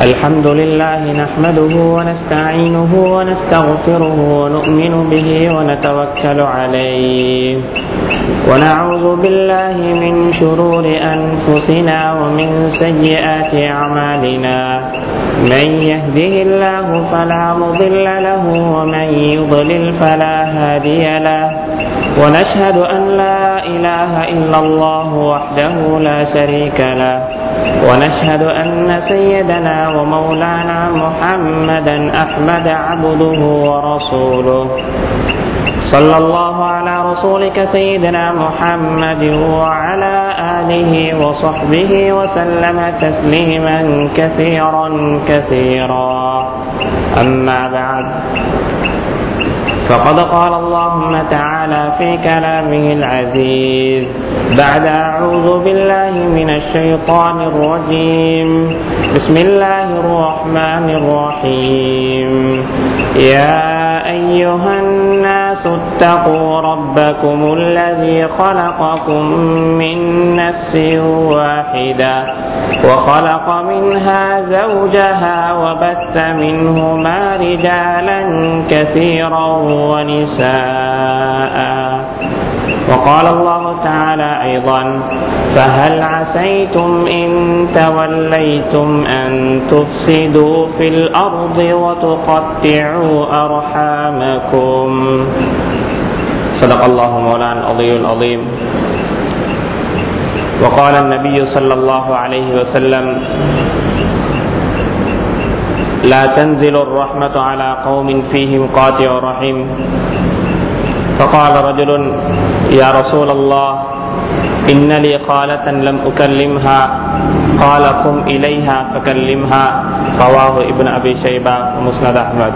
الحمد لله نحمده ونستعينه ونستغفره ونؤمن به ونتوكل عليه ونعوذ بالله من شرور أنفسنا ومن سيئات أعمالنا من يهده الله فلا مضل له ومن يضلل فلا هادي له ونشهد أن لا إله إلا الله وحده لا شريك له ونشهد أن سيدنا ومولانا محمدا أحمد عبده ورسوله صلى الله على رسولك سيدنا محمد وعلى آله وصحبه وسلم تسليما كثيرا كثيرا أما بعد فقد قال اللهم تعالى في كلامه العزيز بعد أعوذ بالله من الشيطان الرجيم بسم الله الرحمن الرحيم يا أيها الناس اتقوا ربكم الذي خلقكم من نفس واحدة وخلق منها زوجها وبث منهما رجالا كثيرا ونساء وقال الله تعالى أيضا فهل عسيتم إن توليتم أن تفسدوا في الأرض وتقطعوا أرحامكم صدق الله مولانا العظيم العظيم وقال النبي صلى الله عليه وسلم لا تنزل الرحمة على قوم فيهم قاطع رحم فقال رجل يا رسول الله إن لي قالة لم أكلمها قال قم إليها فكلمها رواه ابن أبي شيبة ومسند أحمد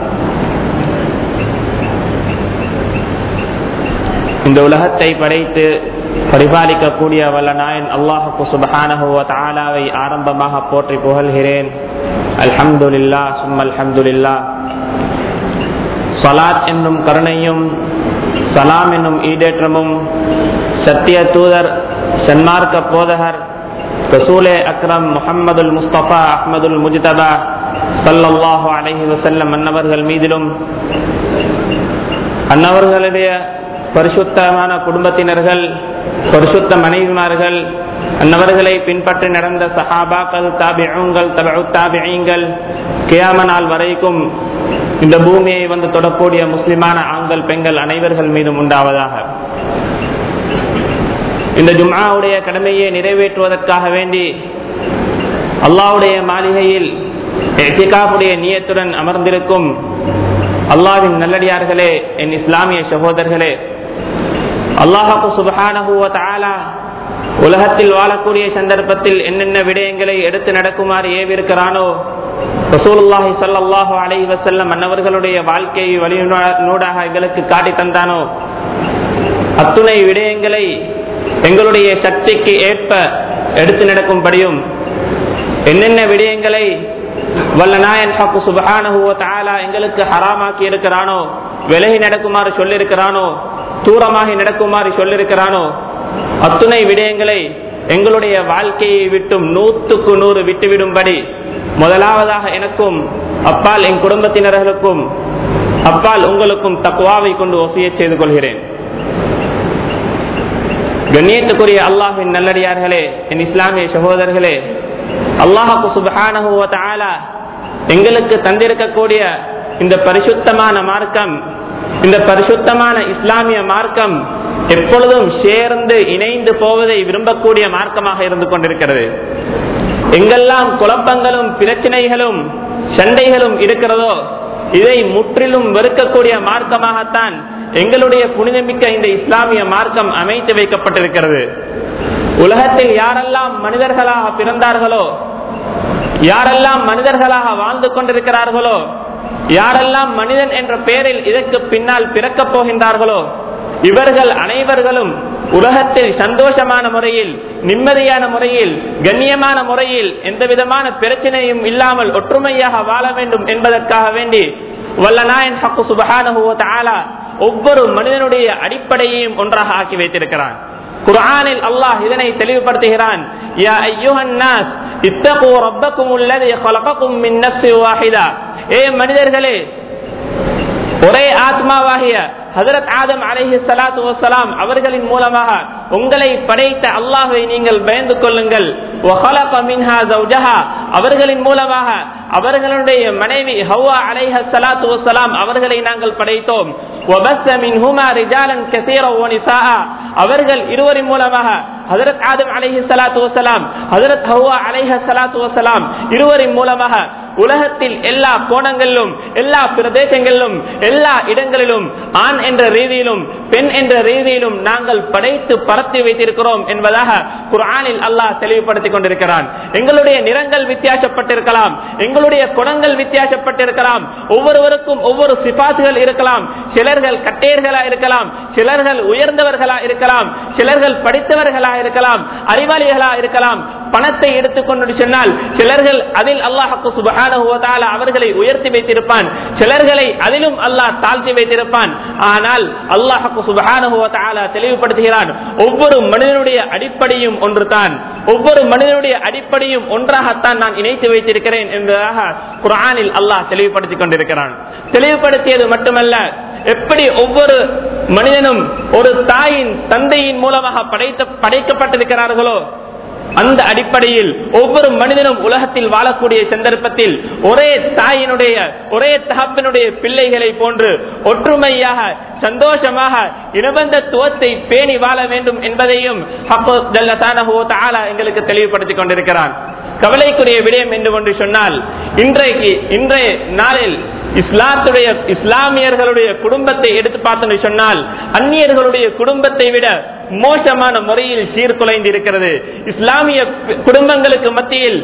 இந்த உலகத்தை படைத்து பரிபாலிக்கக்கூடிய வல்ல நாயன் அல்லாஹுக்கு சுபஹானஹுவ தாலாவை ஆரம்பமாக போற்றி புகழ்கிறேன் அல்ஹம்துலில்லா சும் அல்ஹம்துலில்லா சலாத் என்னும் கருணையும் சலாம் என்னும் ஈடேற்றமும் சத்திய தூதர் சன்மார்க்க போதகர் ரசூலே அக்ரம் முஹம்மதுல் முஸ்தபா அஹ்மதுல் முஜ்தபா சல்லல்லாஹு அலைஹி வசல்லம் அன்னவர்கள் மீதிலும் அன்னவர்களுடைய பரிசுத்தமான குடும்பத்தினர்கள் பரிசுத்த மனைவிமார்கள் அன்னவர்களை பின்பற்றி நடந்த சஹாபாக்கள் தாபிகள் தபு தாபியங்கள் கியாம நாள் வரைக்கும் இந்த பூமியை வந்து தொடக்கூடிய முஸ்லிமான ஆண்கள் பெண்கள் அனைவர்கள் மீதும் உண்டாவதாக இந்த ஜும்ஆவுடைய கடமையை நிறைவேற்றுவதற்காக வேண்டி அல்லாவுடைய மாளிகையில் எத்திகாப்புடைய நியத்துடன் அமர்ந்திருக்கும் அல்லாவின் நல்லடியார்களே என் இஸ்லாமிய சகோதரர்களே அல்லாஹாக்கு சுபஹானஹுவ தாலா உலகத்தில் வாழக்கூடிய சந்தர்ப்பத்தில் என்னென்ன விடயங்களை எடுத்து நடக்குமாறு ஏவிருக்கிறானோ ரசூலுல்லாஹி சல்லாஹு அலை வசல்லம் அன்னவர்களுடைய வாழ்க்கையை வழிநூடாக எங்களுக்கு காட்டி தந்தானோ அத்துணை விடயங்களை எங்களுடைய சக்திக்கு ஏற்ப எடுத்து நடக்கும்படியும் என்னென்ன விடயங்களை வல்ல நாயன் ஹக்கு சுபஹானஹுவ தாலா எங்களுக்கு ஹராமாக்கி இருக்கிறானோ விலகி நடக்குமாறு சொல்லியிருக்கிறானோ தூரமாகி நடக்குமாறு சொல்லியிருக்கிறானோ அத்துணை விடயங்களை எங்களுடைய வாழ்க்கையை விட்டும் நூற்றுக்கு நூறு விட்டுவிடும்படி முதலாவதாக எனக்கும் அப்பால் என் குடும்பத்தினர்களுக்கும் அப்பால் உங்களுக்கும் தக்குவாவை கொண்டு ஒசிய செய்து கொள்கிறேன் கண்ணியத்துக்குரிய அல்லாஹின் நல்லடியார்களே என் இஸ்லாமிய சகோதரர்களே அல்லாஹாக்கு சுபஹான எங்களுக்கு தந்திருக்கக்கூடிய இந்த பரிசுத்தமான மார்க்கம் இந்த பரிசுத்தமான இஸ்லாமிய மார்க்கம் எப்பொழுதும் சேர்ந்து இணைந்து போவதை விரும்பக்கூடிய மார்க்கமாக இருந்து கொண்டிருக்கிறது எங்கெல்லாம் குழப்பங்களும் பிரச்சனைகளும் சண்டைகளும் இருக்கிறதோ இதை முற்றிலும் வெறுக்கக்கூடிய மார்க்கமாகத்தான் எங்களுடைய புனிதமிக்க இந்த இஸ்லாமிய மார்க்கம் அமைத்து வைக்கப்பட்டிருக்கிறது உலகத்தில் யாரெல்லாம் மனிதர்களாக பிறந்தார்களோ யாரெல்லாம் மனிதர்களாக வாழ்ந்து கொண்டிருக்கிறார்களோ யாரெல்லாம் மனிதன் என்ற பெயரில் இதற்கு பின்னால் பிறக்கப் போகின்றார்களோ இவர்கள் அனைவர்களும் உலகத்தில் சந்தோஷமான முறையில் நிம்மதியான முறையில் கண்ணியமான முறையில் எந்த விதமான பிரச்சனையும் இல்லாமல் ஒற்றுமையாக வாழ வேண்டும் என்பதற்காக வேண்டி வல்ல நாயன் ஹக்கு சுபஹான ஒவ்வொரு மனிதனுடைய அடிப்படையையும் ஒன்றாக ஆக்கி வைத்திருக்கிறான் குர்ஆனில் அல்லாஹ் இதனை தெளிவுபடுத்துகிறான் யா அய்யுஹன் நாஸ் இத்தகு ரப்பக்கும் உள்ளதி خلقكم من نفس واحدة ஏ மனிதர்களே ஒரே ஆத்மாவாகிய ஹசரத் ஆதம் அலைஹி ஸலாத்து வஸ்ஸலாம் அவர்களின் மூலமாக உங்களை படைத்த அல்லாஹ்வை நீங்கள் பயந்து கொள்ளுங்கள் وخلق منها زوجها அவர்களின் மூலமாக அவர்களுடைய மனைவி ஹவ்வா அலைஹ ஸலாத்து வஸ்ஸலாம் அவர்களை நாங்கள் படைத்தோம் وبث منهما رجالا كثيرا ونساء அவர்கள் இருவரின் மூலமாக ஹஜரத் ஆதம் அலைஹி ஸலாத்து வஸ்ஸலாம் ஹஜரத் ஹவ்வா அலைஹ ஸலாத்து வஸ்ஸலாம் இருவரின் மூலமாக உலகத்தில் எல்லா கோணங்களிலும் எல்லா பிரதேசங்களிலும் எல்லா இடங்களிலும் ஆண் என்ற ரீதியிலும் பெண் என்ற ரீதியிலும் நாங்கள் படைத்து பரத்தி வைத்திருக்கிறோம் என்பதாக குர்ஆனில் அல்லாஹ் தெளிவுபடுத்திக் கொண்டிருக்கிறான் எங்களுடைய நிறங்கள் வித்தியாசப்பட்டிருக்கலாம் எங்களுடைய குணங்கள் வித்தியாசப்பட்டிருக்கலாம் ஒவ்வொருவருக்கும் ஒவ்வொரு சிபாத்துகள் இருக்கலாம் சிலர்கள் கட்டையர்களா இருக்கலாம் சிலர்கள் உயர்ந்தவர்களா இருக்கலாம் சிலர்கள் படித்தவர்களா இருக்கலாம் அறிவாளிகளா இருக்கலாம் பணத்தை எடுத்துக்கொண்டு சொன்னால் சிலர்கள் அதில் அல்லாஹுக்கு சுபஹானஹு வ தஆலா அவர்களை உயர்த்தி வைத்திருப்பான் சிலர்களை அதிலும் அல்லாஹ் தாழ்த்தி வைத்திருப்பான் ஆனால் அல்லாஹுக்கு சுபஹானஹு வ தஆலா தெளிவுபடுத்துகிறான் ஒவ்வொரு மனிதனுடைய அடிப்படையும் ஒன்றுதான் ஒவ்வொரு மனிதனுடைய அடிப்படையும் ஒன்றாகத்தான் நான் இணைத்து வைத்திருக்கிறேன் என்பதாக குர்ஆனில் அல்லாஹ் தெளிவுபடுத்திக் கொண்டிருக்கிறான் தெளிவுபடுத்தியது மட்டுமல்ல எப்படி ஒவ்வொரு மனிதனும் ஒரு தாயின் தந்தையின் மூலமாக படைத்த படைக்கப்பட்டிருக்கிறார்களோ அந்த அடிப்படையில் ஒவ்வொரு மனிதனும் உலகத்தில் வாழக்கூடிய சந்தர்ப்பத்தில் ஒரே தாயினுடைய ஒரே தகப்பனுடைய பிள்ளைகளை போன்று ஒற்றுமையாக சந்தோஷமாக இனபந்தத்துவத்தை பேணி வாழ வேண்டும் என்பதையும் எங்களுக்கு தெளிவுபடுத்திக் கொண்டிருக்கிறான் கவலைக்குரிய விடயம் என்று ஒன்று சொன்னால் இன்றைக்கு இன்றைய நாளில் இஸ்லாத்துடைய இஸ்லாமியர்களுடைய குடும்பத்தை எடுத்து பார்த்தோம்னு சொன்னால் அந்நியர்களுடைய குடும்பத்தை விட மோசமான முறையில் சீர்குலைந்து இருக்கிறது இஸ்லாமிய குடும்பங்களுக்கு மத்தியில்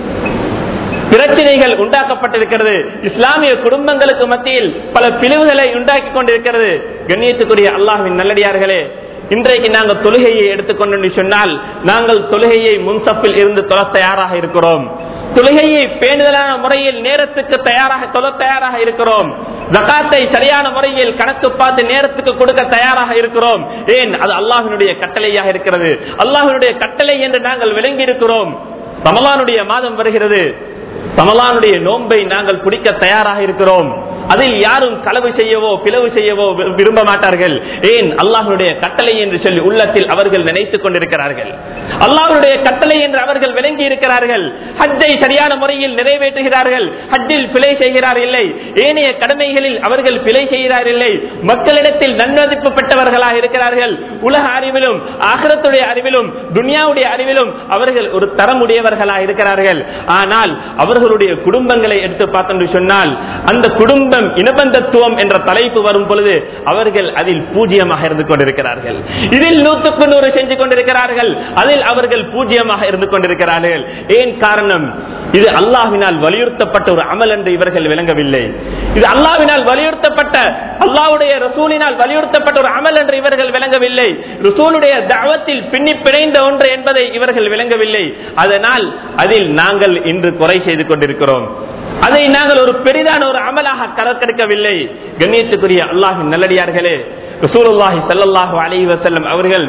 பிரச்சனைகள் உண்டாக்கப்பட்டிருக்கிறது இஸ்லாமிய குடும்பங்களுக்கு மத்தியில் பல பிரிவுகளை உண்டாக்கி கொண்டிருக்கிறது கண்ணியத்துக்குரிய அல்லாஹின் நல்லடியார்களே இன்றைக்கு நாங்கள் தொழுகையை எடுத்துக்கொண்டு சொன்னால் நாங்கள் தொழுகையை முன்சப்பில் இருந்து தொழ தயாராக இருக்கிறோம் தொழுகையை பேணுதலான முறையில் நேரத்துக்கு தயாராக தொழ தயாராக இருக்கிறோம் ஜகாத்தை சரியான முறையில் கணக்கு பார்த்து நேரத்துக்கு கொடுக்க தயாராக இருக்கிறோம் ஏன் அது அல்லாஹினுடைய கட்டளையாக இருக்கிறது அல்லாஹினுடைய கட்டளை என்று நாங்கள் விளங்கி இருக்கிறோம் ரமலானுடைய மாதம் வருகிறது ரமலானுடைய நோன்பை நாங்கள் பிடிக்க தயாராக இருக்கிறோம் அதில் யாரும் களவு செய்யவோ பிளவு செய்யவோ விரும்ப மாட்டார்கள் ஏன் அல்லாஹனுடைய கட்டளை என்று சொல்லி உள்ளத்தில் அவர்கள் நினைத்துக் கொண்டிருக்கிறார்கள் அல்லாஹனுடைய கட்டளை என்று அவர்கள் விளங்கி இருக்கிறார்கள் ஹஜ்ஜை சரியான முறையில் நிறைவேற்றுகிறார்கள் ஹஜ்ஜில் பிழை செய்கிறார் இல்லை ஏனைய கடமைகளில் அவர்கள் பிழை செய்கிறார் இல்லை மக்களிடத்தில் நன்மதிப்பு பெற்றவர்களாக இருக்கிறார்கள் உலக அறிவிலும் ஆகரத்துடைய அறிவிலும் துனியாவுடைய அறிவிலும் அவர்கள் ஒரு தரமுடையவர்களாக இருக்கிறார்கள் ஆனால் அவர்களுடைய குடும்பங்களை எடுத்து பார்த்தோம் சொன்னால் அந்த குடும்ப குடும்பம் இனபந்தத்துவம் என்ற தலைப்பு வரும் பொழுது அவர்கள் அதில் பூஜ்ஜியமாக இருந்து கொண்டிருக்கிறார்கள் இதில் நூற்றுக்கு நூறு செஞ்சு கொண்டிருக்கிறார்கள் அதில் அவர்கள் பூஜ்ஜியமாக இருந்து கொண்டிருக்கிறார்கள் ஏன் காரணம் இது அல்லாஹினால் வலியுறுத்தப்பட்ட ஒரு அமல் என்று இவர்கள் விளங்கவில்லை இது அல்லாஹினால் வலியுறுத்தப்பட்ட அல்லாவுடைய ரசூலினால் வலியுறுத்தப்பட்ட ஒரு அமல் என்று இவர்கள் விளங்கவில்லை ரசூலுடைய தாவத்தில் பின்னி பிணைந்த ஒன்று என்பதை இவர்கள் விளங்கவில்லை அதனால் அதில் நாங்கள் இன்று குறை செய்து கொண்டிருக்கிறோம் அதை நாங்கள் ஒரு பெரிதான ஒரு அமலாக கணக்கெடுக்கவில்லை கண்ணியத்துக்குரிய அல்லாஹின் நல்லடியார்களே ரசூலுல்லாஹி ஸல்லல்லாஹு அலைஹி வஸல்லம் அவர்கள்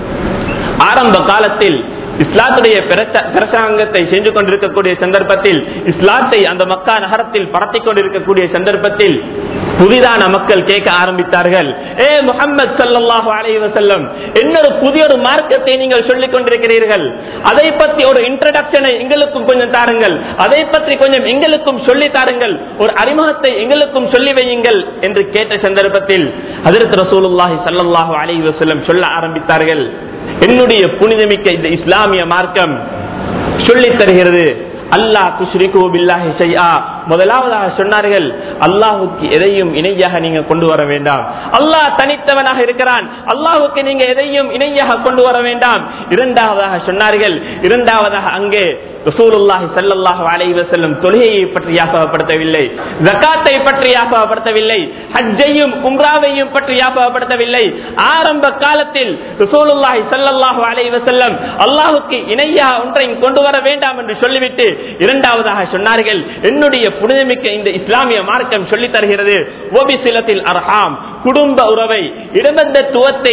ஆரம்ப காலத்தில் இஸ்லாத்துடைய பிரசாங்கத்தை செஞ்சு கொண்டிருக்கக்கூடிய சந்தர்ப்பத்தில் இஸ்லாத்தை அந்த மக்கா நகரத்தில் பரத்தி கொண்டிருக்கக்கூடிய சந்தர்ப்பத்தில் புதிதான மக்கள் கேட்க ஆரம்பித்தார்கள் ஏ முகமது சல்லாஹு அலைஹி வசல்லம் இன்னொரு புதிய ஒரு மார்க்கத்தை நீங்கள் சொல்லிக் கொண்டிருக்கிறீர்கள் அதை பற்றி ஒரு இன்ட்ரடக்ஷனை எங்களுக்கும் கொஞ்சம் தாருங்கள் அதை பற்றி கொஞ்சம் எங்களுக்கும் சொல்லி தாருங்கள் ஒரு அறிமுகத்தை எங்களுக்கும் சொல்லி வையுங்கள் என்று கேட்ட சந்தர்ப்பத்தில் அதற்கு ரசூலுல்லாஹி சல்லாஹூ அலைஹி வசல்லம் சொல்ல ஆரம்பித்தார்கள் என்னுடைய புனிதமிக்க இந்த இஸ்லாமிய மார்க்கம் சொல்லித் தருகிறது அல்லாஹ் துஷ்ரிகு பில்லாஹி ஷைஆ முதலாவதாக சொன்னார்கள் அல்லாஹுக்கு எதையும் இணையாக நீங்க கொண்டு வர வேண்டாம் அல்லாஹ் தனித்தவனாக இருக்கிறான் அல்லாஹுக்கு நீங்க எதையும் இணையாக கொண்டு வர வேண்டாம் இரண்டாவதாக சொன்னார்கள் இரண்டாவதாக அங்கே ரசூலுல்லாஹி ஸல்லல்லாஹு அலைஹி வஸல்லம் தொழுகையை பற்றி ஞாபகப்படுத்தவில்லை ஜகாத்தை பற்றி ஞாபகப்படுத்தவில்லை ஹஜ்ஜையும் உம்ராவையும் பற்றி ஞாபகப்படுத்தவில்லை ஆரம்ப காலத்தில் ரசூலுல்லாஹி ஸல்லல்லாஹு அலைஹி வஸல்லம் அல்லாஹ்வுக்கு இணையாக ஒன்றை கொண்டு வர வேண்டாம் என்று சொல்லிவிட்டு இரண்டாவதாக சொன்னார்கள் என்னுடைய புனிதமிக்க இந்த இஸ்லாமிய மார்க்கம் சொல்லித் தருகிறது ஓபிசிலத்தில் அர்ஹாம் குடும்ப உறவை இடபந்தத்துவத்தை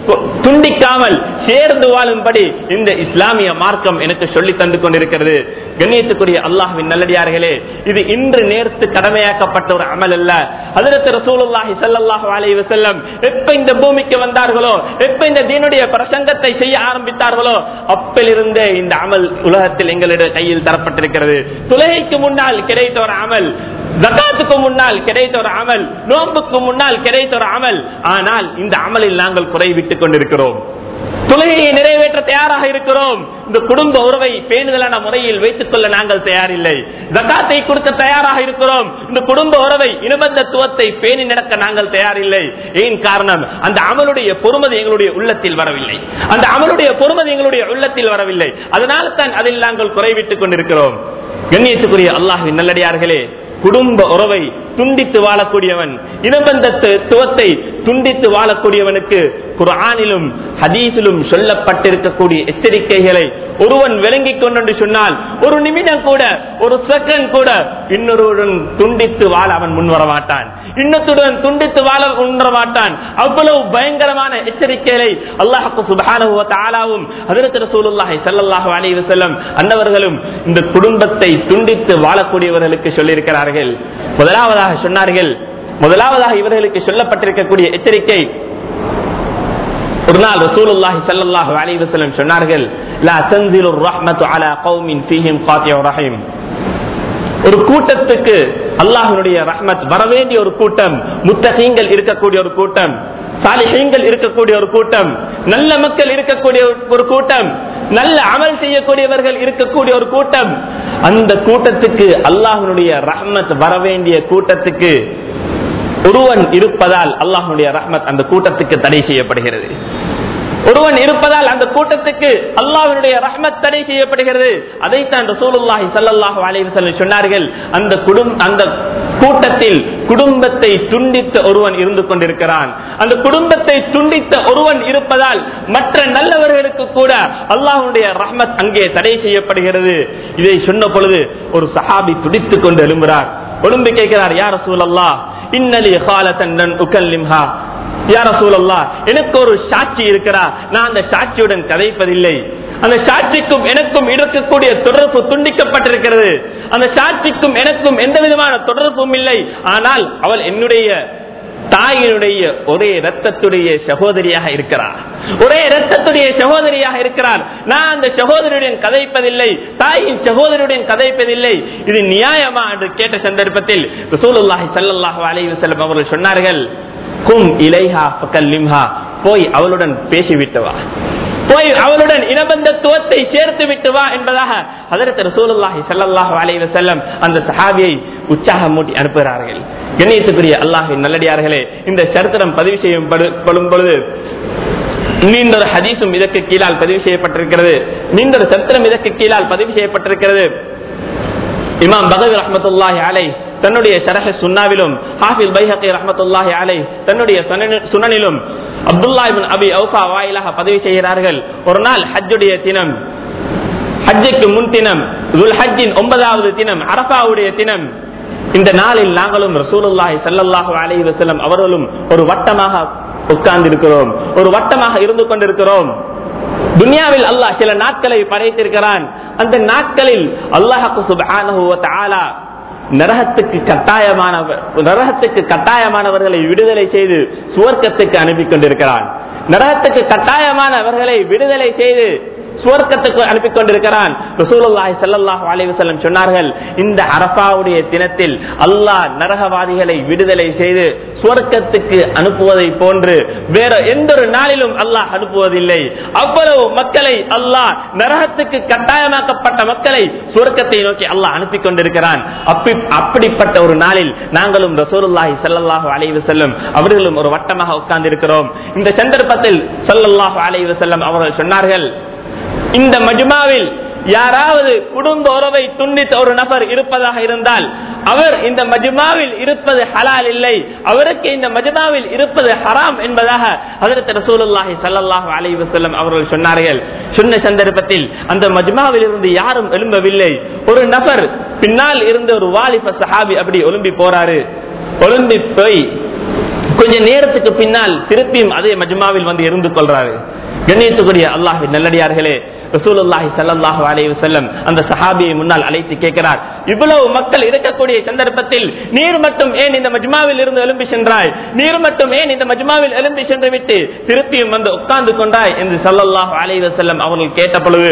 கொ- துண்டிக்காமல் சேர்ந்து வாழும்படி இந்த இஸ்லாமிய மார்க்கம் எனக்கு சொல்லி தந்து கொண்டிருக்கிறது கண்ணியத்துக்குரிய அல்லாஹ்வின் நல்லடியார்களே இது இன்று நேர்த்து கடமையாக்கப்பட்ட ஒரு அமல் அல்ல ஹஜரத் ரசூலுல்லாஹி ஸல்லல்லாஹு அலைஹி வஸல்லம் எப்ப இந்த பூமிக்கு வந்தார்களோ எப்ப இந்த தீனுடைய பிரசங்கத்தை செய்ய ஆரம்பித்தார்களோ அப்பிலிருந்தே இந்த அமல் உலகத்தில் எங்களுடைய கையில் தரப்பட்டிருக்கிறது தொழுகைக்கு முன்னால் கிடைத்த ஒரு அமல் ஜகாத்துக்கு முன்னால் கிடைத்த ஒரு அமல் நோன்புக்கு முன்னால் கிடைத்த ஒரு அமல் ஆனால் இந்த அமலில் நாங்கள் குறைவிட்டுக் கொண்டிருக்கிறோம் தொழுகையை நிறைவேற்ற தயாராக இருக்கிறோம் இந்த குடும்ப உறவை பேணுதலான முறையில் வைத்துக் கொள்ள நாங்கள் தயாரில்லை ஜக்காத்தை கொடுக்க தயாராக இருக்கிறோம் இந்த குடும்ப உறவை இனபந்தத்துவத்தை பேணி நடக்க நாங்கள் தயாரில்லை ஏன் காரணம் அந்த அமலுடைய பொறுமதி எங்களுடைய உள்ளத்தில் வரவில்லை அந்த அமலுடைய பொறுமதி எங்களுடைய உள்ளத்தில் வரவில்லை அதனால தான் அதில் நாங்கள் குறைவிட்டுக் கொண்டிருக்கிறோம் கண்ணியத்துக்குரிய அல்லாஹின் நல்லடியார்களே குடும்ப உறவை துண்டித்து வாழக்கூடியவன் இனபந்தத்துவத்தை துண்டித்து வாழக்கூடியவனுக்கு குர்ஆனிலும் ஹதீஸிலும் சொல்லப்பட்டிருக்கக்கூடிய எச்சரிக்கைகளை ஒருவன் விளங்கிக் கொண்டு சொன்னால் ஒரு நிமிடம் கூட ஒரு செகண்ட் கூட இன்னொருவருடன் துண்டித்து வாழ அவன் முன் வர மாட்டான் இன்னத்துடன் துண்டித்து வாழ முன்வர மாட்டான் அவ்வளவு பயங்கரமான எச்சரிக்கைகளை அல்லாஹு சுப்ஹானஹு வ தஆலாவும் ஹஜரத் ரசூலுல்லாஹி ஸல்லல்லாஹு அலைஹி வஸல்லம் அன்னவர்களும் இந்த குடும்பத்தை துண்டித்து வாழக்கூடியவர்களுக்கு சொல்லியிருக்கிறார்கள் முதலாவதாக சொன்னார்கள் முதலாவதாக இவர்களுக்கு சொல்லப்பட்டிருக்கக்கூடிய எச்சரிக்கை ஒரு நாள் ரசூலுல்லாஹி ஸல்லல்லாஹு அலைஹி வஸல்லம் சொன்னார்கள் லா தன்சிலு الرحمة على قوم فيهم قاطع رحم ஒரு கூட்டத்துக்கு அல்லாஹ்வுடைய ரஹ்மத் வரவேண்டிய ஒரு கூட்டம் முத்தகீங்கள் இருக்கக்கூடிய ஒரு கூட்டம் சாலிஹீங்கள் இருக்கக்கூடிய ஒரு கூட்டம் நல்ல மக்கள் இருக்கக்கூடிய ஒரு கூட்டம் நல்ல அமல் செய்யக்கூடியவர்கள் இருக்கக்கூடிய ஒரு கூட்டம் அந்த கூட்டத்துக்கு அல்லாஹ்வுடைய ரஹ்மத் வரவேண்டிய கூட்டத்துக்கு ஒருவன் இருப்பதால் அல்லாஹ்வுடைய ரஹ்மத் அந்த கூட்டத்துக்கு தடை செய்யப்படுகிறது ஒருவன் இருப்பதால் அந்த கூட்டத்துக்கு அல்லாஹ்வினுடைய ரஹ்மத் தடை செய்யப்படுகிறது அதைத்தான் ரசூலுல்லாஹி ஸல்லல்லாஹு அலைஹி வஸல்லம் சொன்னார்கள் அந்த குடும் அந்த கூட்டத்தில் குடும்பத்தை துண்டித்த ஒருவன் இருந்து கொண்டிருக்கிறான் அந்த குடும்பத்தை துண்டித்த ஒருவன் இருப்பதால் மற்ற நல்லவர்களுக்கு கூட அல்லாஹ்வுடைய ரஹ்மத் அங்கே தடை செய்யப்படுகிறது இதை சொன்ன பொழுது ஒரு சஹாபி துடித்துக் கொண்டு எழும்புகிறார் ஒழும்பு கேட்கிறார் யார் ரசூலல்லாஹ் இன்னலி காலத்தன் உக்கல்லிம்ஹா யார சூழல்லா எனக்கு ஒரு சாட்சி இருக்கிறா நான் அந்த சாட்சியுடன் கதைப்பதில்லை அந்த சாட்சிக்கும் எனக்கும் இருக்கக்கூடிய தொடர்பு துண்டிக்கப்பட்டிருக்கிறது அந்த சாட்சிக்கும் எனக்கும் எந்த விதமான தொடர்பும் இல்லை ஆனால் அவள் என்னுடைய தாயினுடைய ஒரே ரத்தத்துடைய சகோதரியாக இருக்கிறார் ஒரே ரத்தத்துடைய சகோதரியாக இருக்கிறார் நான் அந்த சகோதரியுடன் கதைப்பதில்லை தாயின் சகோதரியுடன் கதைப்பதில்லை இது நியாயமா என்று கேட்ட சந்தர்ப்பத்தில் ரசூலுல்லாஹி ஸல்லல்லாஹு அலைஹி வஸல்லம் அவர்கள் சொன்னார்கள் கும் இலைஹா ஃபகல்லிம்ஹா போய் அவளுடன் பேசிவிட்டு வா போய் அவளுடன் இனபந்தத்துவத்தை சேர்த்து விட்டு வா என்பதாக அதற்கு ரசூலுல்லாஹி ஸல்லல்லாஹு அலைஹி வஸல்லம் அந்த சஹாபியை உற்சாகம் மூட்டி அனுப்புகிறார்கள் கண்ணியத்துக்குரிய அல்லாஹின் நல்லடியார்களே இந்த சரித்திரம் பதிவு செய்யப்படும் பொழுது நீண்ட ஒரு ஹதீஸும் இதற்கு கீழால் பதிவு செய்யப்பட்டிருக்கிறது நீண்ட ஒரு சரித்திரம் இதற்கு கீழால் பதிவு செய்யப்பட்டிருக்கிறது இமாம் பகவி ரஹமத்துல்லாஹி அலை தன்னுடைய ஷரஹ சுன்னாவிலும் ஹாஃபில் பைஹகி ரஹமத்துல்லாஹி அலை தன்னுடைய சுனனி- சுனனிலும் அப்துல்லா இப்னு அபி அவுஃபா வாயிலாக பதிவு செய்கிறார்கள் ஒரு நாள் ஹஜ்ஜுடைய தினம் ஹஜ்ஜுக்கு முன் தினம் துல் ஹஜ்ஜின் ஒன்பதாவது தினம் அரபாவுடைய தினம் இந்த நாளில் நாங்களும் ரசூலுல்லாஹி ஸல்லல்லாஹு அலைஹி வஸல்லம் அவர்களும் ஒரு வட்டமாக உட்கார்ந்திருக்கிறோம் ஒரு வட்டமாக இருந்து கொண்டிருக்கிறோம் துனியாவில் அல்லாஹ் சில நாட்களை படைத்திருக்கிறான் அந்த நாட்களில் அல்லாஹு சுப்ஹானஹு வ தஆலா நரகத்துக்கு கட்டாயமானவர் நரகத்துக்கு கட்டாயமானவர்களை விடுதலை செய்து சுவர்க்கத்துக்கு அனுப்பி கொண்டிருக்கிறான் நரகத்துக்கு கட்டாயமானவர்களை விடுதலை செய்து சுவர்க்கத்துக்கு அனுப்பி கொண்டிருக்கிறான் ரசூலுல்லாஹி ஸல்லல்லாஹு அலைஹி வஸல்லம் சொன்னார்கள் இந்த அரபாவுடைய தினத்தில் அல்லாஹ் நரகவாதிகளை விடுதலை செய்து சுவர்க்கத்துக்கு அனுப்புவதை போன்று வேற எந்த ஒரு நாளிலும் அல்லாஹ் அனுப்புவதில்லை அவ்வளவு மக்களை அல்லாஹ் நரகத்துக்கு கட்டாயமாக்கப்பட்ட மக்களை சுவர்க்கத்தை நோக்கி அல்லாஹ் அனுப்பி கொண்டிருக்கிறான் அப்படி அப்படிப்பட்ட ஒரு நாளில் நாங்களும் ரசூலுல்லாஹி ஸல்லல்லாஹு அலைஹி வஸல்லம் அவர்களும் ஒரு வட்டமாக உட்கார்ந்து இருக்கிறோம் இந்த சந்தர்ப்பத்தில் ஸல்லல்லாஹு அலைஹி வஸல்லம் அவர்கள் சொன்னார்கள் இந்த மஜ்மாவில் யாராவது குடும்ப உறவை துண்டித்த ஒரு நபர் இருப்பதாக இருந்தால் அவர் இந்த மஜ்மாவில் இருப்பது ஹலால் இல்லை அவருக்கு இந்த மஜ்மாவில் இருப்பது ஹராம் என்பதாக ஹஜரத் ரசூலுல்லாஹி ஸல்லல்லாஹு அலைஹி வஸல்லம் அவர்கள் சொன்னார்கள் சொன்ன சந்தர்ப்பத்தில் அந்த மஜ்மாவில் இருந்து யாரும் எழும்பவில்லை ஒரு நபர் பின்னால் இருந்த ஒரு வாலிப சஹாபி அப்படி ஒலும்பி போறாரு ஒலும்பி போய் கொஞ்ச நேரத்துக்கு பின்னால் திருப்பியும் அதே மஜ்மாவில் வந்து இருந்து கொள்றாரு கண்ணியத்துக்குரிய அல்லாஹ் நல்லடியார்களே ரசூலுல்லாஹி ஸல்லல்லாஹு அலைஹி வஸல்லம் அந்த சஹாபியை முன்னால் அழைத்து கேட்கிறார் இவ்வளவு மக்கள் இருக்கக்கூடிய சந்தர்ப்பத்தில் நீர் மட்டும் ஏன் இந்த மஜ்மாவில் இருந்து எழும்பி சென்றாய் நீர் மட்டும் ஏன் இந்த மஜ்மாவில் எழும்பி சென்று விட்டு திருப்பியும் வந்து உட்கார்ந்து கொண்டாய் என்று ஸல்லல்லாஹு அலைஹி வஸல்லம் அவர்கள் கேட்ட பொழுது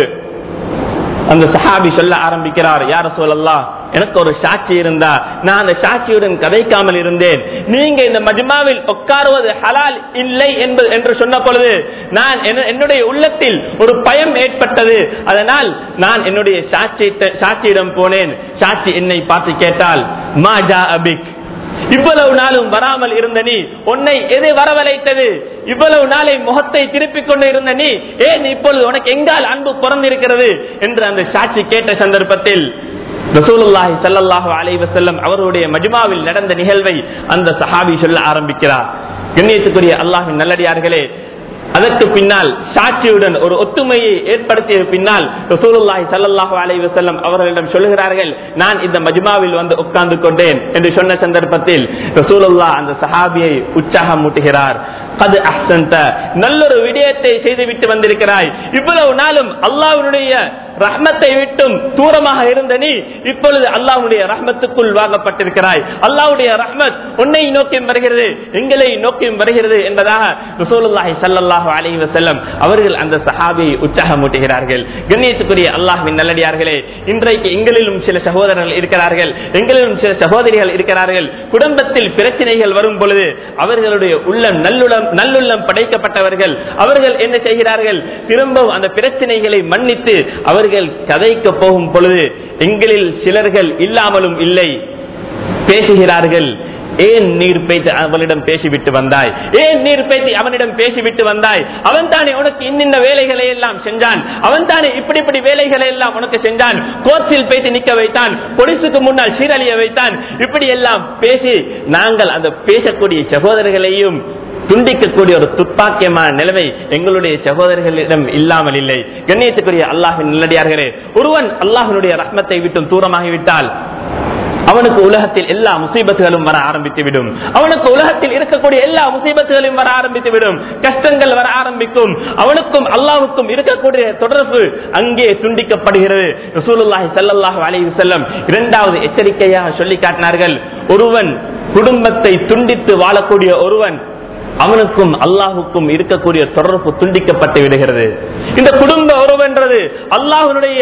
அந்த சஹாபி சொல்ல ஆரம்பிக்கிறார் யார சொல்லலாம் எனக்கு ஒரு சாட்சி இருந்தா நான் அந்த சாட்சியுடன் கதைக்காமல் இருந்தேன் நீங்க இந்த மஜ்மாவில் உட்காருவது ஹலால் இல்லை என்பது என்று சொன்ன பொழுது நான் என்ன- என்னுடைய உள்ளத்தில் ஒரு பயம் ஏற்பட்டது அதனால் நான் என்னுடைய சாட்சி சாட்சியிடம் போனேன் சாட்சி என்னை பார்த்து கேட்டால் மா ஜா அபிக் இவ்வளவு நாளும் வராமல் இருந்த நீ உன்னை எது வரவழைத்தது இவ்வளவு நாளை முகத்தை திருப்பிக் கொண்டு இருந்த நீ ஏன் இப்பொழுது உனக்கு எங்கால் அன்பு பிறந்திருக்கிறது என்று அந்த சாட்சி கேட்ட சந்தர்ப்பத்தில் ரசூலுல்லாஹி ஸல்லல்லாஹு அலைஹி வஸல்லம் அவருடைய மஜ்மாவில் நடந்த நிகழ்வை அந்த சஹாபி சொல்ல ஆரம்பிக்கிறார் கண்ணியத்துக்குரிய அல்லாஹ்வின் நல்லடியார்களே அதற்கு பின்னால் சாட்சியுடன் ஒரு ஒத்துமையை ஏற்படுத்திய பின்னால் ரசூலுல்லாஹி ஸல்லல்லாஹு அலைஹி வஸல்லம் அவர்களிடம் சொல்லுகிறார்கள் நான் இந்த மஜ்மாவில் வந்து உட்கார்ந்து கொண்டேன் என்று சொன்ன சந்தர்ப்பத்தில் ரசூலுல்லாஹ் அந்த சஹாபியை உற்சாகம் மூட்டுகிறார் அது அஹ்சன்த நல்லொரு விடயத்தை செய்துவிட்டு வந்திருக்கிறாய் இவ்வளவு நாளும் அல்லாஹ்வுடைய ரஹ்மத்தை விட்டும் தூரமாக இருந்த நீ இப்பொழுது அல்லாஹ்வுடைய ரஹ்மத்துக்குள் வாங்கப்பட்டிருக்கிறாய் அல்லாஹ்வுடைய ரஹ்மத் உன்னை நோக்கியும் வருகிறது எங்களை நோக்கியும் வருகிறது என்பதாக ரசூலுல்லாஹி ஸல்லல்லாஹு அலைஹி வஸல்லம் அவர்கள் அந்த சஹாபியை உற்சாகமூட்டுகிறார்கள் கண்ணியத்துக்குரிய அல்லாஹ்வின் நல்லடியார்களே இன்றைக்கு எங்களிலும் சில சகோதரர்கள் இருக்கிறார்கள் எங்களிலும் சில சகோதரிகள் இருக்கிறார்கள் குடும்பத்தில் பிரச்சனைகள் வரும் பொழுது அவர்களுடைய உள்ளம் நல்லுள்ளம் நல்லுள்ளம் படைக்கப்பட்டவர்கள் அவர்கள் என்ன செய்கிறார்கள் திரும்பவும் அந்த பிரச்சனைகளை மன்னித்து அவர்கள் கதைக்க போகும் பொழுது எங்களில் சிலர்கள் இல்லாமலும் இல்லை பேசுகிறார்கள் ஏன் நீர் பேச்சு அவளிடம் பேசிவிட்டு வந்தாய் ஏன் நீர் பேச்சு அவனிடம் பேசிவிட்டு வந்தாய் அவன் தானே உனக்கு இன்னின்ன வேலைகளை எல்லாம் செஞ்சான் அவன் தானே இப்படி இப்படி வேலைகளை எல்லாம் உனக்கு செஞ்சான் கோர்ட்டில் பேசி நிக்க வைத்தான் பொலிசுக்கு முன்னால் சீரழிய வைத்தான் இப்படி எல்லாம் பேசி நாங்கள் அந்த பேசக்கூடிய சகோதரர்களையும் துண்டிக்கக்கூடிய ஒரு துப்பாக்கியமான நிலைமை எங்களுடைய சகோதரர்களிடம் இல்லாமல் இல்லை கண்ணியத்துக்குரிய அல்லாஹின் நல்லடியார்களே ஒருவன் அல்லாஹினுடைய ரத்னத்தை விட்டும் தூரமாகிவிட்டால் அவனுக்கு உலகத்தில் எல்லா முசீபத்துகளும் வர ஆரம்பித்து விடும் அவனுக்கு உலகத்தில் இருக்கக்கூடிய எல்லா முசீபத்துகளும் வர ஆரம்பித்து விடும் கஷ்டங்கள் வர ஆரம்பிக்கும் அவனுக்கும் அல்லாவுக்கும் இருக்கக்கூடிய தொடர்பு அங்கே துண்டிக்கப்படுகிறது ரசூலுல்லாஹி ஸல்லல்லாஹு அலைஹி வஸல்லம் இரண்டாவது எச்சரிக்கையாக சொல்லி காட்டினார்கள் ஒருவன் குடும்பத்தை துண்டித்து வாழக்கூடிய ஒருவன் அவனுக்கும் அல்லாஹுக்கும் இருக்கக்கூடிய தொடர்பு துண்டிக்கப்பட்டு விடுகிறது இந்த குடும்ப உறவுன்றது அல்லாஹனுடைய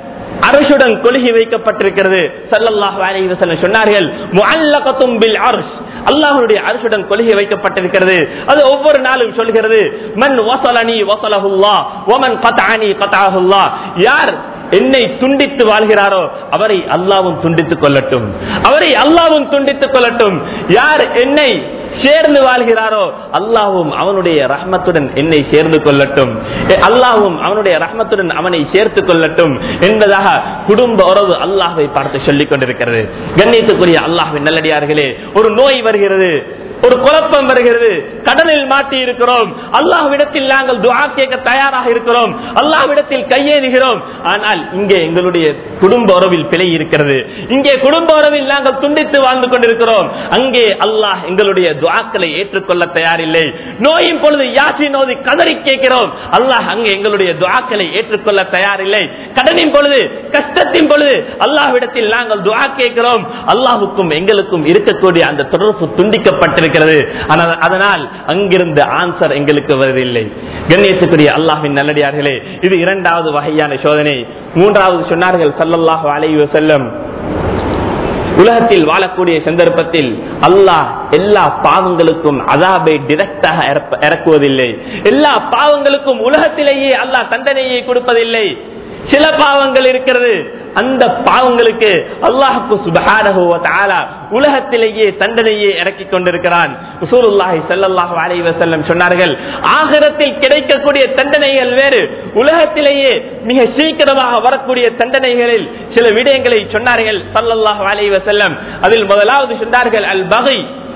அரசுடன் கொலுகி வைக்கப்பட்டிருக்கிறது சல்லல்லாஹு அலைஹி வஸல்லம் சொன்னார்கள் முஅல்லகத்தும் பில் அர்ஷ் அல்லாஹ்வுடைய அரசுடன் கொலுகி வைக்கப்பட்டிருக்கிறது அது ஒவ்வொரு நாளும் சொல்கிறது மன் வஸலனி வஸலஹுல்லாஹ் வமன் கதஅனி கதஅஹுல்லாஹ் யார் என்னை துண்டித்து வாழ்கிறாரோ அவரை அல்லாவும் துண்டித்துக் கொள்ளட்டும் அவரை அல்லாவும் துண்டித்துக் கொள்ளட்டும் யார் என்னை சேர்ந்து வாழ்கிறாரோ அல்லாவும் அவனுடைய ரஹ்மத்துடன் என்னை சேர்ந்து கொள்ளட்டும் அல்லாவும் அவனுடைய ரஹ்மத்துடன் அவனை சேர்த்துக் கொள்ளட்டும் என்பதாக குடும்ப உறவு அல்லாஹை பார்த்து சொல்லிக் கொண்டிருக்கிறது கண்ணியத்துக்குரிய அல்லாஹின் நல்லடியார்களே ஒரு நோய் வருகிறது ஒரு குழப்பம் வருகிறது கடலில் மாட்டி இருக்கிறோம் அல்லாஹ்விடத்தில் நாங்கள் துஆ கேட்க தயாராக இருக்கிறோம் அல்லாஹ்விடத்தில் கையேறுகிறோம் ஆனால் இங்கே எங்களுடைய குடும்ப உறவில் பிழை இருக்கிறது இங்கே குடும்ப உறவில் நாங்கள் துண்டித்து வாழ்ந்து கொண்டிருக்கிறோம் அங்கே அல்லாஹ் எங்களுடைய துஆக்களை ஏற்றுக்கொள்ள தயாரில்லை நோயின் பொழுது யாசி நோதி கதறி கேட்கிறோம் அல்லாஹ் அங்கே எங்களுடைய துஆக்களை ஏற்றுக்கொள்ள தயாரில்லை கடனின் பொழுது கஷ்டத்தின் பொழுது அல்லாஹ்விடத்தில் நாங்கள் துஆ கேட்கிறோம் அல்லாஹுக்கும் எங்களுக்கும் இருக்கக்கூடிய அந்த தொடர்பு துண்டிக்கப்பட்டிருக்கிறது ஆனால் அதனால் அங்கிருந்து ஆன்சர் எங்களுக்கு வருவதில்லை கண்ணியத்துக்குரிய அல்லாஹின் நல்லடியார்களே இது இரண்டாவது வகையான சோதனை மூன்றாவது சொன்னார்கள் சல்லல்லாஹு அலைஹி வஸல்லம் உலகத்தில் வாழக்கூடிய சந்தர்ப்பத்தில் அல்லாஹ் எல்லா பாவங்களுக்கும் அதாபை டிரெக்டாக இறக்குவதில்லை எல்லா பாவங்களுக்கும் உலகத்திலேயே அல்லாஹ் தண்டனையை கொடுப்பதில்லை சில பாவங்கள் இருக்கிறது அந்த பாவங்களுக்கு அல்லாஹுக்கு சுபஹானஹு வ தஆலா உலகத்திலேயே தண்டனையை இறக்கி கொண்டிருக்கிறான் ரசூலுல்லாஹி ஸல்லல்லாஹு அலைஹி வஸல்லம் சொன்னார்கள் ஆகிரத்தில் கிடைக்கக்கூடிய தண்டனைகள் வேறு உலகத்திலேயே மிக சீக்கிரமாக வரக்கூடிய தண்டனைகளில் சில விடயங்களை சொன்னார்கள் ஸல்லல்லாஹு அலைஹி வஸல்லம் அதில் முதலாவது சொன்னார்கள் அல் பகை